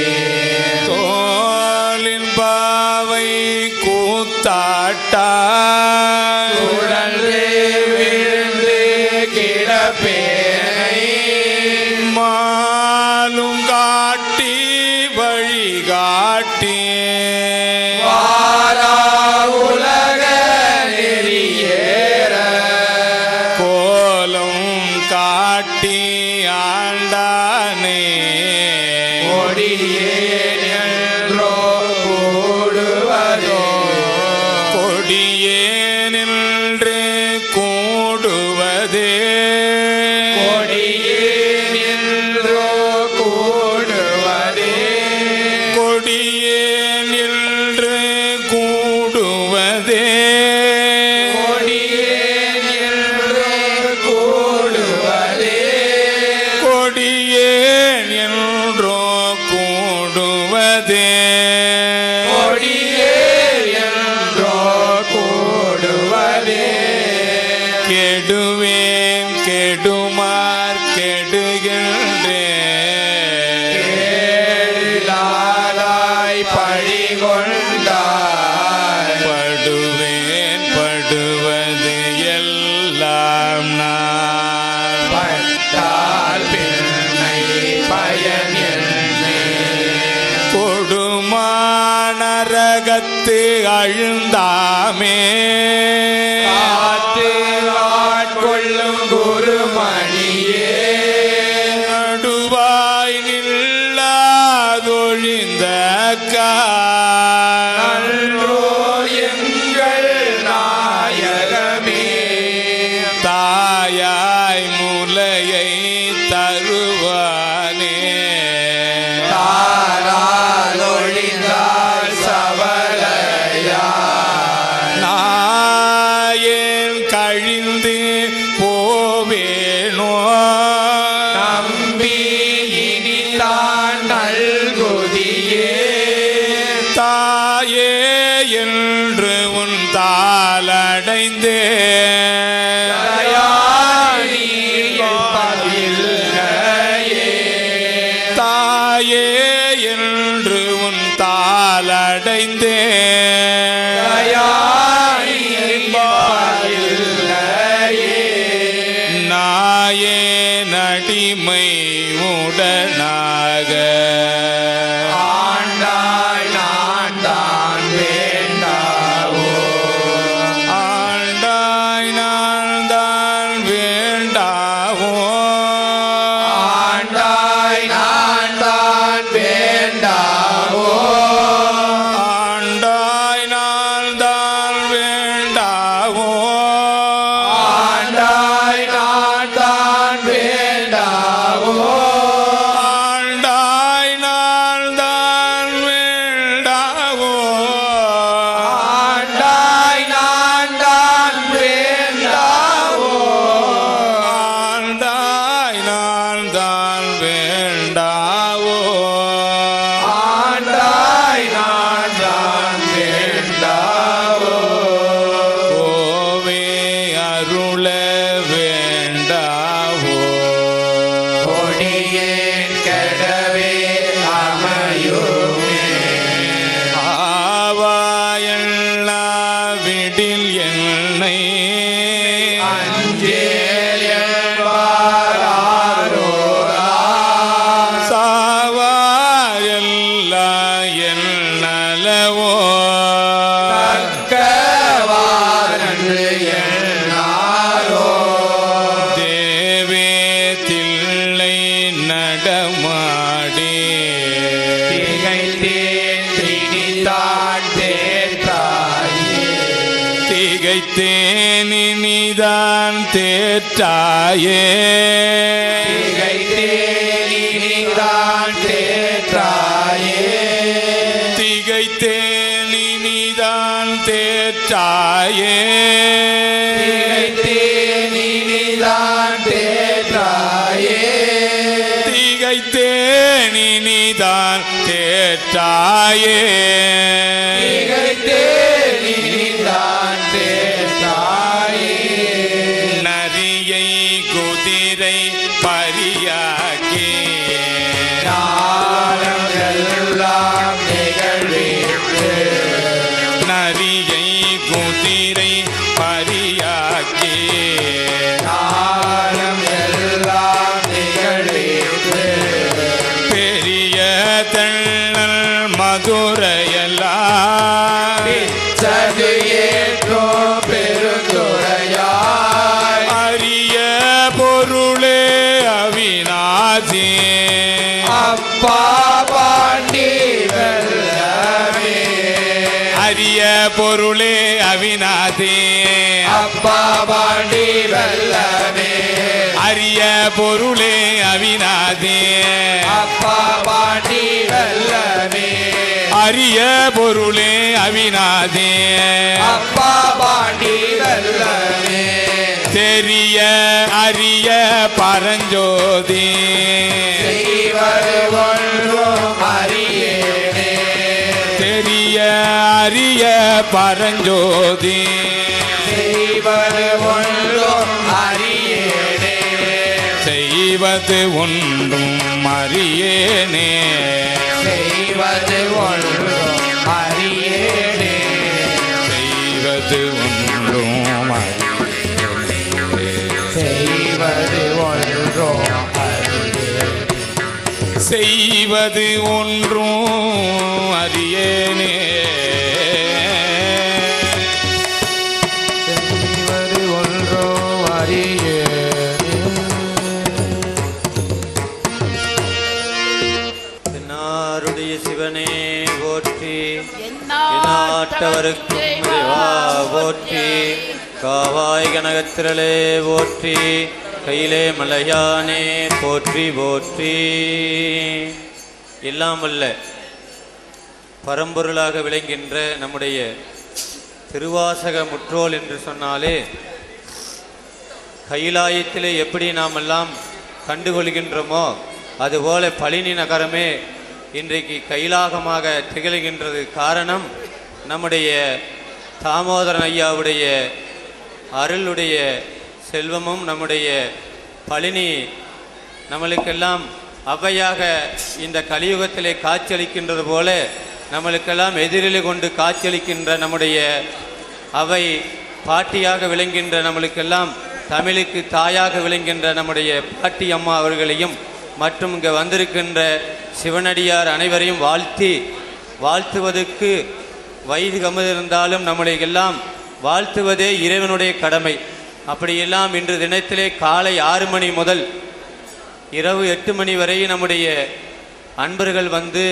தோலின் பாவை கூத்தாட்டா உடல்லே விழுந்து கிடப்பேனை மாலும் காட்டி வழிகாட்டி வாரா உலக நெறியேற கோலம் காட்டி ஆண்டானே கொடியேன் என்றோ கூடுவதோ கொடியே நின்று கூடுவதே கொடியேன் என்றோ கூடுவதே கொடியே நின்று கூடுவதே கொடியேன் என்றோ கூடுவதே கொடியே என்றோ கூடுவதே கொடியேன் என்றோ கூடுவதே கெடுவேன் கெடுமார் கெடுகின்றேன் கேளாய் பழி கொண்டாய் படுவேன் படுவது எல்லாம் நான் பட்டால் பெருமை பயன் என்னே கொடுமானரகத்து அழுந்தாமே காத்து ஆட்கொள்ளும் குருமணியே நடுவாய் நில்லாதொழிந்த நன்றோ எங்கள் நாயகமே தாயாய் முலையை தருவானே தாராலொழிந்தால் சவலையா நாயேன் கழிந்து போவேனோ நம்பி இனிதான் நல்குதியே தாயே என்று உன் தாளடைந்தே தயாரி பதில்லையே தாயே என்று உன் தாளடைந்தே தயாரி பதில்லையே நாயே நடிமை உடனாக ஆண்டாய் நான் தான் வேண்டாவோ ஆண்டாய் நான் திகைத்தேன் இனிதான் தேற்றாயே திகைத்தேனிதான் தேற்றாயே திகைத்தேன் இனிதான் தேற்றாயே திகைத்தேனிதான் தேற்றாயே திகைத்தேன் இனிதான் தேற்றாயே திகைத்தேனிதான் தேற்றாயே நரியை குதிரை பரியாக்கி ஞானம் எல்லாம் நிகழ்வித்து நரியை குதிரை பரியாக்கி ஞானம் எல்லாம் நிகழ்வித்து பெரிய தள்ளல் மதுரையெல்லாம் சது ஏற்றோ பெருந்துரையாய் அரிய பொருளே அவிநாசி அப்பா பாண்டி வெல்லமே அரிய பொருளே அவிநாசி அப்பா பாண்டி வெல்லமே அரிய பொருளே அவிநாசி அப்பா பாண்டி வெல்லமே அரிய பொருளே அவிநாசி அப்பா பாண்டி வெல்லமே தெரிய அரிய பரஞ்சோதி செய்வது ஒன்றும் அறியேனே தெரிய அரிய பரஞ்சோதி செய்வது ஒன்றும் அறியேனே செய்வது ஒன்றும் அறியேனே செய்வது ஒன்றும் அறியேனே செய்வது ஒன்றும் அறியேனே. செய்வது ஒன்றும் செய்வது ஒன்றும் அறியேனே செய்வது ஒன்றும் அறியேனே தென்னாருடைய சிவனே போற்றி எந்நாட்டவர்க்கும் எந்நாட்டவருக்கும் இறைவா போற்றி காவாய் கனகத்திரளே போற்றி கையிலே மலையானே போற்றி போற்றி எல்லாம் வல்ல பரம்பொருளாக விளங்கின்ற நம்முடைய திருவாசக முற்றோல் என்று சொன்னாலே கைலாயத்திலே எப்படி நாம் எல்லாம் கண்டுகொள்கின்றோமோ அதுபோல பழினி நகரமே இன்றைக்கு கைலாகமாக திகழ்கின்றது காரணம் நம்முடைய தாமோதரன் ஐயாவுடைய அருளுடைய செல்வமும் நம்முடைய பழினி நம்மளுக்கெல்லாம் அவ்வையாக இந்த கலியுகத்திலே காட்சியளிக்கின்றது போல நம்மளுக்கெல்லாம் எதிரிலே கொண்டு காட்சியளிக்கின்ற நம்முடைய அவை பாட்டியாக விளங்கின்ற நம்மளுக்கெல்லாம் தமிழுக்கு தாயாக விளங்கின்ற நம்முடைய பாட்டி அம்மா அவர்களையும் மற்றும் இங்கே வந்திருக்கின்ற சிவனடியார் அனைவரையும் வாழ்த்தி வாழ்த்துவதற்கு வயது கமதிருந்தாலும் நம்மளை எல்லாம் வாழ்த்துவதே இறைவனுடைய கடமை அப்படியெல்லாம் இன்று தினத்திலே காலை ஆறு மணி முதல் இரவு எட்டு மணி வரை நம்முடைய அன்பர்கள் வந்து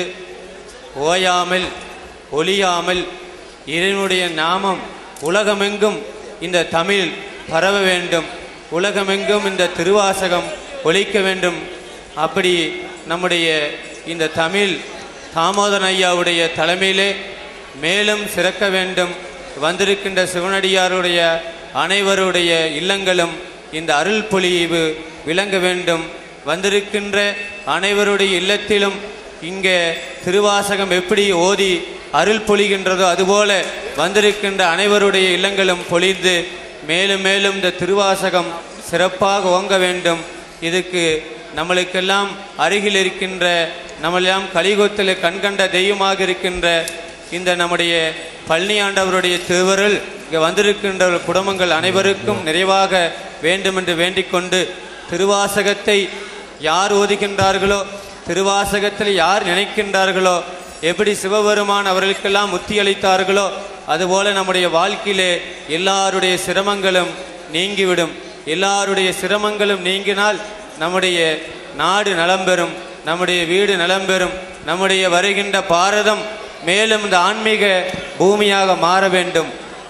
ஓயாமல் ஒளியாமல் இறைவனுடைய நாமம் உலகமெங்கும் இந்த தமிழ் பரவ வேண்டும் உலகமெங்கும் இந்த திருவாசகம் ஒலிக்க வேண்டும் அப்படி நம்முடைய இந்த தமிழ் தாமோதரன் ஐயாவுடைய தலைமையிலே மேலும் சிறக்க வேண்டும் வந்திருக்கின்ற சிவனடியாருடைய அனைவருடைய இல்லங்களும் இந்த அருள் பொழிவு விளங்க வேண்டும் வந்திருக்கின்ற அனைவருடைய இல்லத்திலும் இங்கே திருவாசகம் எப்படி ஓதி அருள் பொழிகின்றதோ அதுபோல வந்திருக்கின்ற அனைவருடைய இல்லங்களும் பொழிந்து மேலும் மேலும் இந்த திருவாசகம் சிறப்பாக ஓங்க வேண்டும் இதுக்கு நம்மளுக்கெல்லாம் அருகில் இருக்கின்ற நம்மளெல்லாம் கலியுகத்தில் கண்கண்ட தெய்வமாக இருக்கின்ற இந்த நம்முடைய பழனி ஆண்டவருடைய திருவருள் இங்கே வந்திருக்கின்ற குடும்பங்கள் அனைவருக்கும் நிறைவாக வேண்டும் என்று வேண்டிக்கொண்டு திருவாசகத்தை யார் ஓதுகின்றார்களோ திருவாசகத்தில் யார் நினைக்கின்றார்களோ எப்படி சிவபெருமான் அவர்களுக்கெல்லாம் முத்தி அளித்தார்களோ அதுபோல நம்முடைய வாழ்க்கையிலே எல்லாருடைய சிரமங்களும் நீங்கிவிடும் எல்லாருடைய சிரமங்களும் நீங்கினால் நம்முடைய நாடு நலம் பெறும் நம்முடைய வீடு நலம் பெறும் நம்முடைய வருகின்ற பாரதம் மேலும் இந்த ஆன்மீக பூமியாக மாற வேண்டும்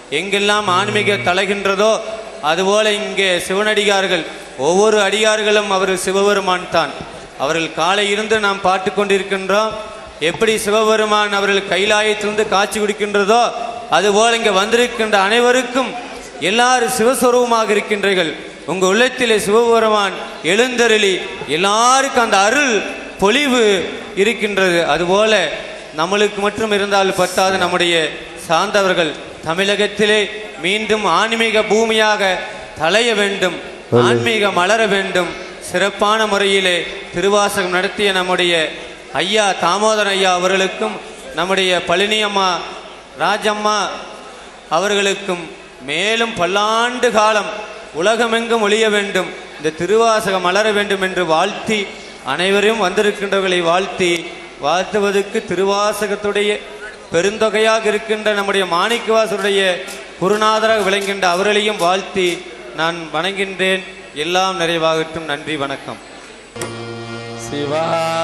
எங்கெல்லாம் ஆன்மீக தலைகின்றதோ அதுபோல இங்கே சிவனடிகார்கள் ஒவ்வொரு அடியார்களும் அவர் சிவபெருமான் தான் அவர்கள் காலையிலிருந்து நாம் பார்த்து கொண்டிருக்கின்றோம் எப்படி சிவபெருமான் அவர்கள் கைலாயத்திலிருந்து காட்சி கொடுக்கின்றதோ அதுபோல இங்கே வந்திருக்கின்ற அனைவருக்கும் எல்லாரும் சிவஸ்வரூபமாக இருக்கின்றீர்கள் உங்க உள்ளத்திலே சிவபெருமான் எழுந்தருளி எல்லாருக்கும் அந்த அருள் பொலிவு இருக்கின்றது அதுபோல நம்மளுக்கு மட்டும் இருந்தால் பத்தாது நம்முடைய சார்ந்தவர்கள் தமிழகத்திலே மீண்டும் ஆன்மீக பூமியாக தலைய வேண்டும் ஆன்மீக மலர வேண்டும் சிறப்பான முறையிலே திருவாசகம் நடத்திய நம்முடைய ஐயா தாமோதரன் ஐயா அவர்களுக்கும் நம்முடைய பழனியம்மா ராஜம்மா அவர்களுக்கும் மேலும் பல்லாண்டு காலம் உலகமெங்கும் ஒழிய வேண்டும் இந்த திருவாசகம் மலர வேண்டும் என்று வாழ்த்தி அனைவரையும் வந்திருக்கின்றவர்களை வாழ்த்தி வாழ்த்துவதற்கு திருவாசகத்துடைய பெருந்தொகையாக இருக்கின்ற நம்முடைய மாணிக்கவாசருடைய குருநாதராக விளங்குகின்ற அவர்களையும் வாழ்த்தி நான் வணங்குகின்றேன் எல்லாம் நிறைவாகட்டும் நன்றி வணக்கம் சிவா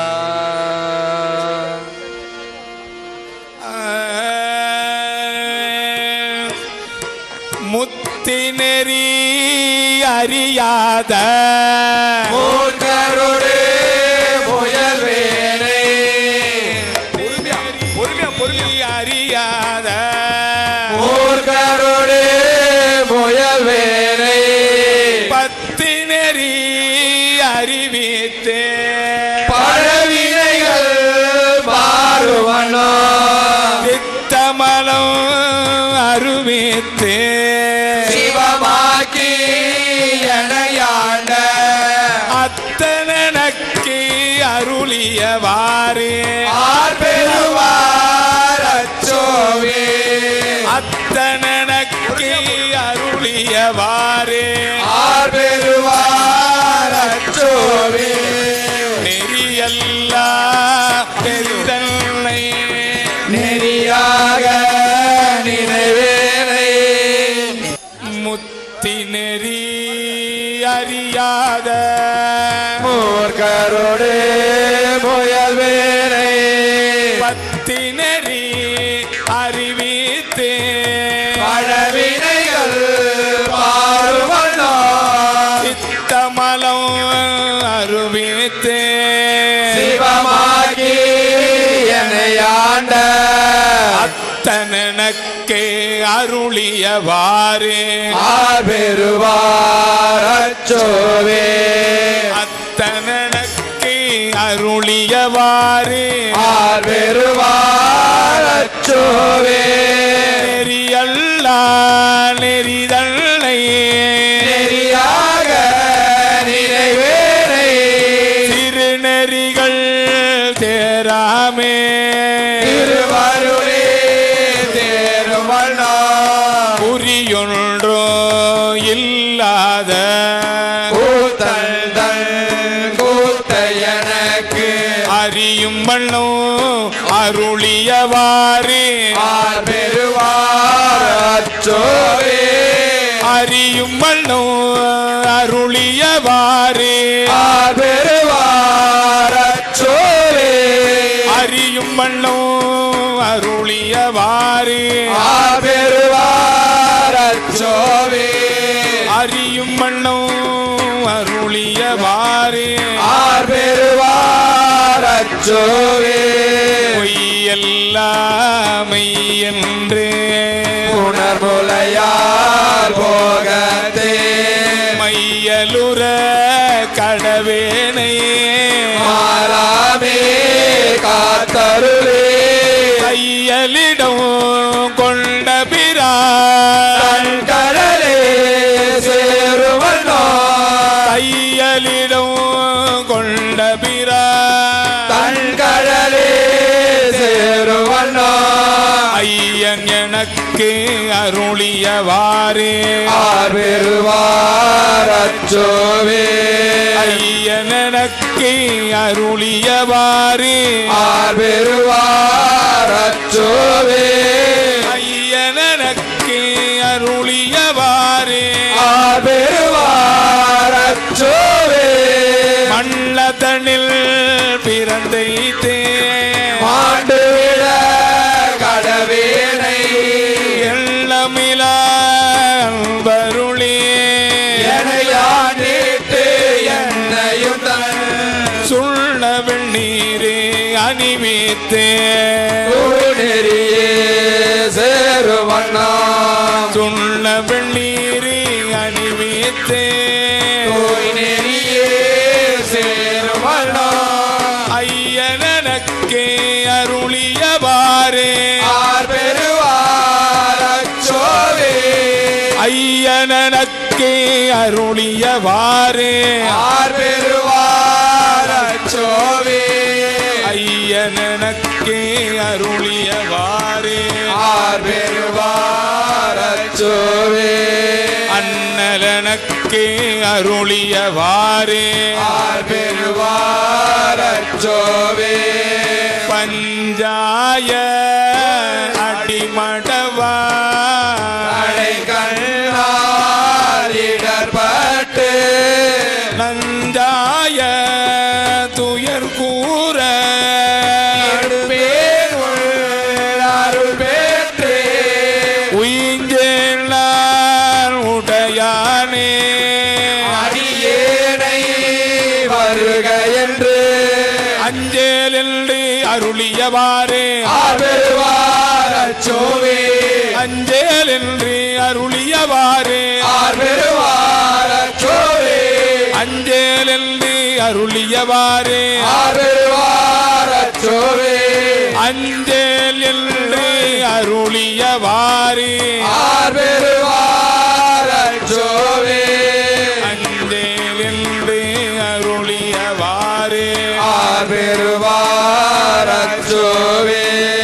முத்தி நெறி அறியாத மூர்க்கருடே முயல்வேனே பொறுமையா பொறுமையா அறியாத மூர்க்கருடே முயல்வேனே பத்தி நெறி அறிவித்தே பழவினைகள் மாறுவனோ தித்தமலம் அருவித்தே சிவமாக்கி எனையாண்ட அத்தனக்கு அருளியவாறு ஆர் பெறுவார் அச்சோவே அத்தனக்கு அருளியவாறு ஆர் பெறுவார் அச்சோவே நெறியல்லா பெரிதன்னை நெறியாக நினைவேனை முத்தி நெறி அறியாத மூர்க்கரோடு முயல்வேனை பத்தி நெறி அறிவித்தே பழவினைகள் மாறுவனோ சித்தமலம் அருவித்தே சிவமாகி என்னையாண்ட அத்தனக்கு அருளியவாறு ஆர் பெறுவார் அச்சோவே அத்தனக்கு அருளியவாறு ஆர் பெறுவார் அச்சோவே நெறியல்லா நெறிதல்லை நெறியாக நினைவேனை திருநெறிகள் தேராமே திருவருளே தேருமண்ணா குறியொன்றோ இல்லாத கூத்தல் தன் கூத்த எனக்கு அறியும் வண்ணோ அருளியவாறு ஆர் பெறுவார் அச்சோவே அறியும் வண்ணோ அருளியவாறு ஆர் பெறுவார் அச்சோவே அறியும் வண்ணோ அருளியவாறு ஆர் பெறுவார் அச்சோவே அறியும் வண்ணோ அருளியவாறு ஆர் பெறுவார் அச்சோவே பொய்யெல்லாமை என்று உணர்முலையால் போகத்தே மையலுற கடவேனை மாறாமே காத்தருளே கையலிடம் கொண்ட பிறா தன் கடலே சேருவனோ கையலிடம் கொண்ட பிறா தன் கடலே சேருவனோ ஐயன் எனக்கு அருளியவாறு ஆர் பெறுவார் அச்சோவே ஐயன் எனக்கு அருளியவாறு ஆர் பெறுவார் அச்சோவே ஐயன் எனக்கு அருளியவாறு ஆர் பெறுவார் அச்சோவே மண்ணதனில் பிறந்தைத்தே மாண்டுவிட கடவேனை எள்ள உள்ளமில அன்பருளே எனையாண்டிட்டு என்னையும் தன் சுள்ள வெண்ணீரே அணிவித்தே நெறியே சேருவண்ணா சுள்ள வெண்ணீரே அணிவித்தே நெறியே சேருவண்ணா ஐயனக்கே அருளியவாரே ஆர் பெறுவார் அச்சோவே ஐயனக்கே அருளியவாரே ஆர் பெறுவார் அச்சோவே ஐயனக்கே அருளியவாரே ஆர் பெறுவார் அச்சோவே அண்ணலனக்கே அருளியவாரே ஆர் பெறுவார் அச்சோவே பஞ்சாய அடிமடவா அடை கண்ணால் இடர்பட்டு நஞ்சாய துயர் கூற பேர் அருள் பெற்றே உயிஞ்சேளார் உடையானே அடியேனை வருக என்று அஞ்சேலென்று அருளியவாறே ஆர் பெறுவார் அச்சோவே அஞ்சேலென்று அருளியவாறே ஆர் பெறுவார் அச்சோவே அஞ்சேலென்று அருளியவாறே ஆர் பெறுவார் அச்சோவே அஞ்சேல் என்று அருளியவாறே ஆர் பெறுவார் அச்சோவே அஞ்சேல் என்று அருளியவாறே ஆர் பெறுவார் அச்சோவே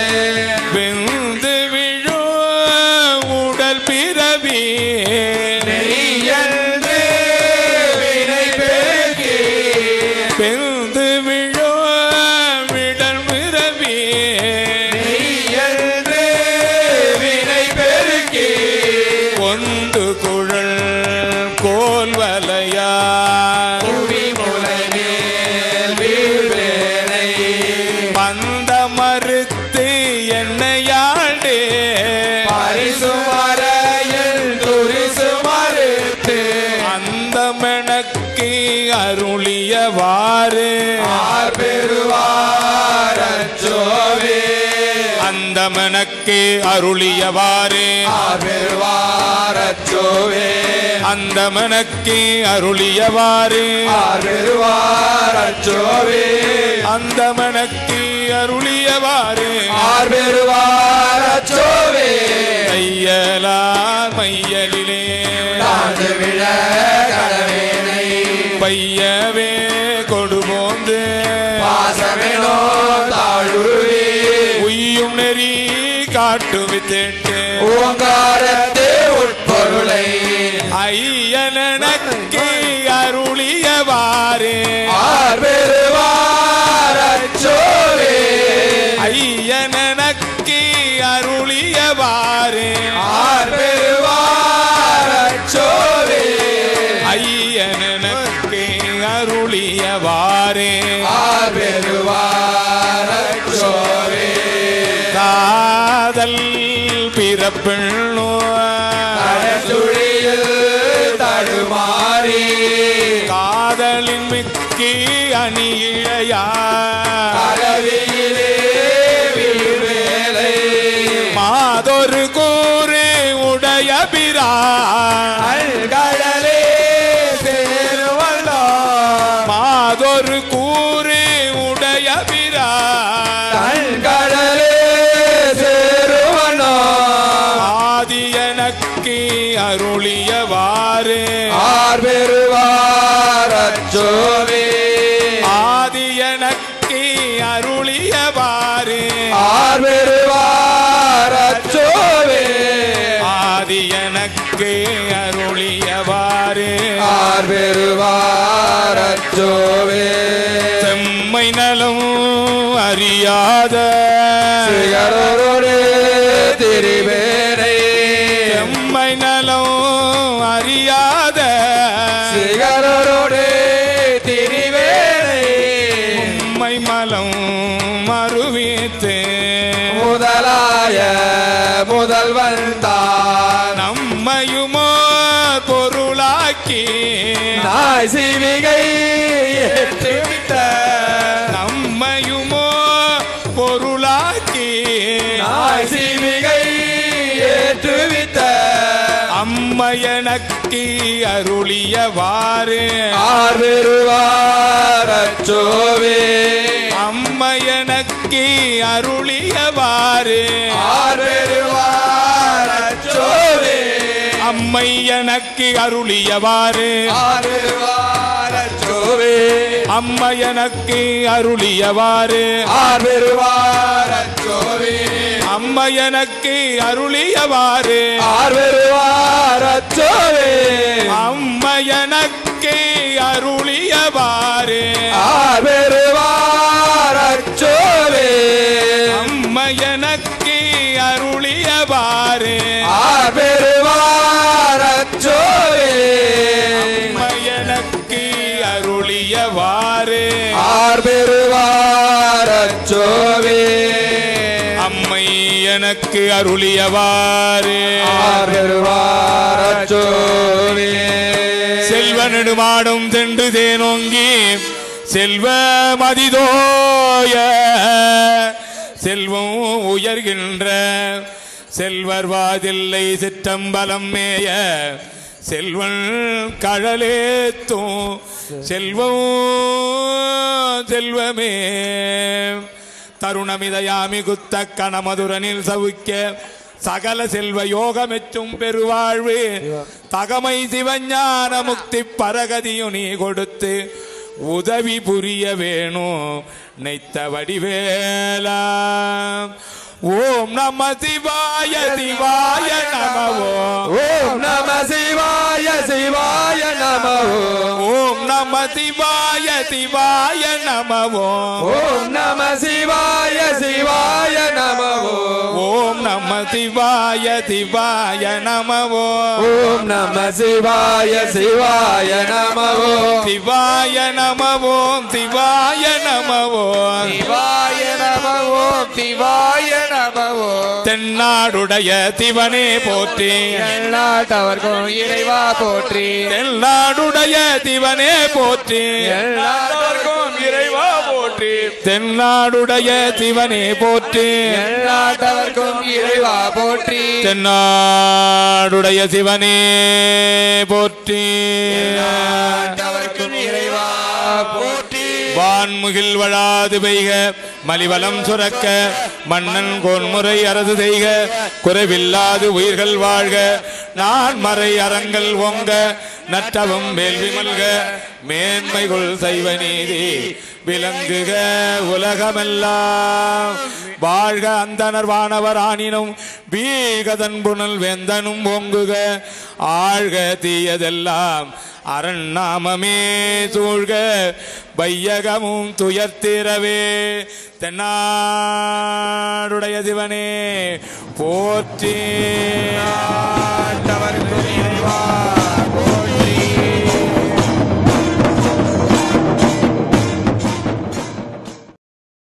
வெந்து விழோ உடல் பிறவி நெறியன்று வினை பெருக்கி வெந்து விழோ விடல் பிறவி நெறியன்று வினை பெருக்கி ஒன்று குழல் கோல் வலையா புவி முலை மேல் வீழ்வேனை மந்த மறுத்து என்னையாண்டே பரிசு மறையில் துரிசு மறுத்து அந்த மெனக்கு அருளியவாறு ஆர் பெறுவார் அச்சோவே அந்த மெனக்கு அருளியவாறு ஆர் பெறுவார் அச்சோவே அந்த மெனக்கு அருளியவாறு ஆர் பெறுவார் அச்சோவே அந்த மெனக்கு அருளியவாறு ஆர் பெறுவார் அச்சோவே மையலார் மையலிலே தாழ்ந்து விழ கடவேனை பையவே கொடுபோந்து பாசமெனோ தாழ்வுருவே உய்யும் நெறி காட்டு வித்தேட்டு ஓங்காரத்தே உட்பொருளை ஐயனக்கு அருளியவாறு ஆர் பெறுவார் அச்சோவே ஐயனக்கு அருளியவாறு ஆர் பெறுவார் அச்சோவே ஐயனக்கு அருளியவாறு ஆர் பெறுவார் அச்சோவே காதல் பிறப்பிள்ளோ கடற்சுழியில் தடுமாறி காதலின் மிக்கி அணியிழையா கலவியிலே வீழ்வேலை மாதொரு கூறு உடைய பிரா அல்கடலே சேருவல்லோ மாதொரு கூறு உடைய பிரா தன்கடலே சேருவனோ ஆதியனக்கு அருளியவாறு ஆர் பெறுவார் அச்சோவே ஆதியனக்கு அருளியவாறு ஆர் பெறுவார் அச்சோவே ஆதியனக்கு அருளியவாறு ஆர் பெறுவார் அச்சோவே செம்மை நலம் அறியாத சிகரோடு திரிவேனை செம்மை நலம் அறியாத சிகரோடு திரிவேனை உம்மை மலம் மறுவித்து முதலாய முதல் போல் வந்தான் நம்மையுமோ பொருளாக்கி நாய் சிவிகை ஏற்றுவித்த நம்மையுமோ பொருளாக்கி நாய் சிவிகை ஏற்றுவித்த அம்மையனக்கு அருளியவாறு ஆர்வருவாரச்சோவே அம்மையனக்கு அருளியவாறு ஆர்வருவாரச்சோவே அம்மை எனக்கு அருளியவாறு ஆர்வருவாரச்சோவே அம்மை எனக்கு அருளியவாறு ஆர்வருவாரச்சோவே அம்மை எனக்கு அருளியவாறு ஆர்வருவாரச்சோவே அம்மை எனக்கு அருளியவாறு ஆர்வருவாரச்சோவே அம்மை எனக்கு அருளியவாறு ஆர்வருவாரச்சோவே அம்மை எனக்கு அருளியவாறு ஆர்வருவாரச்சோவே அம்மை எனக்கு அருளியவாறு ஆர்வருவாரச்சோவே செல்வ நெடுமாடும் தென்று தேனோங்கி செல்வ மதிதோய செல்வம் உயர்கின்ற செல்வர் வாதில்லை சிற்றம்பலம் மேய செல்வன் கழலேத்தும் செல்வம் செல்வமே தருணமிதயாமி குத்த கணமதுரனில் சவுக்க சகல செல்வ யோகமெச்சும் பெருவாழ்வு தகமை சிவஞான முக்தி பரகதியு நீ கொடுத்து உதவி புரிய வேணும் நெய்த்த வடிவேலா ஓம் நம சிவாய சிவாய நமவோ ஓம் நம சிவாய சிவாய நமோ ஓம் நம சிவாய சிவாய நமவோ ஓம் நம சிவாய சிவாய நமோ ஓம் நம சிவாய சிவாய நமவோ ஓம் நம சிவாய சிவாய நமோ சிவாய நமவோம் சிவாய நமவோம் சிவாய நமோ சிவாய நமோ தென்னாடுடைய திவனே போற்றி எல்லாத்தவர்க்கும் இறைவா போற்றி தென்னாடுடைய திவனே போற்றி எல்லாத்தவர்க்கும் இறைவா போற்றி தென்னாடுடைய திவனே போற்றி எல்லாத்தவர்க்கும் இறைவா போற்றி தென்னாடுடைய சிவனே போற்றி எல்லாத்தவர்க்கும் இறைவா போற்றி வான்முகில் வழாது பெய்க மலிவலம் சுரக்க மன்னன் கோன்முறை அரசு செய்க குறைவில்லாது உயிர்கள் வாழ்க நான் மறை அறங்கள் ஓங்க நற்றவும் வேள்வி மல்க மேன்மைகள் செய்வ நீதி விளங்குக உலகமெல்லாம் வாழ்க அந்தனர் வானவர் ஆனினும் வீகதன் புனல் வெந்தனும் ஓங்குக ஆழ்க தீயதெல்லாம் அரண் நாமமே சூழ்க வையகமும் துயர்த்திரவே தென்னாடுடைய சிவனே போற்றி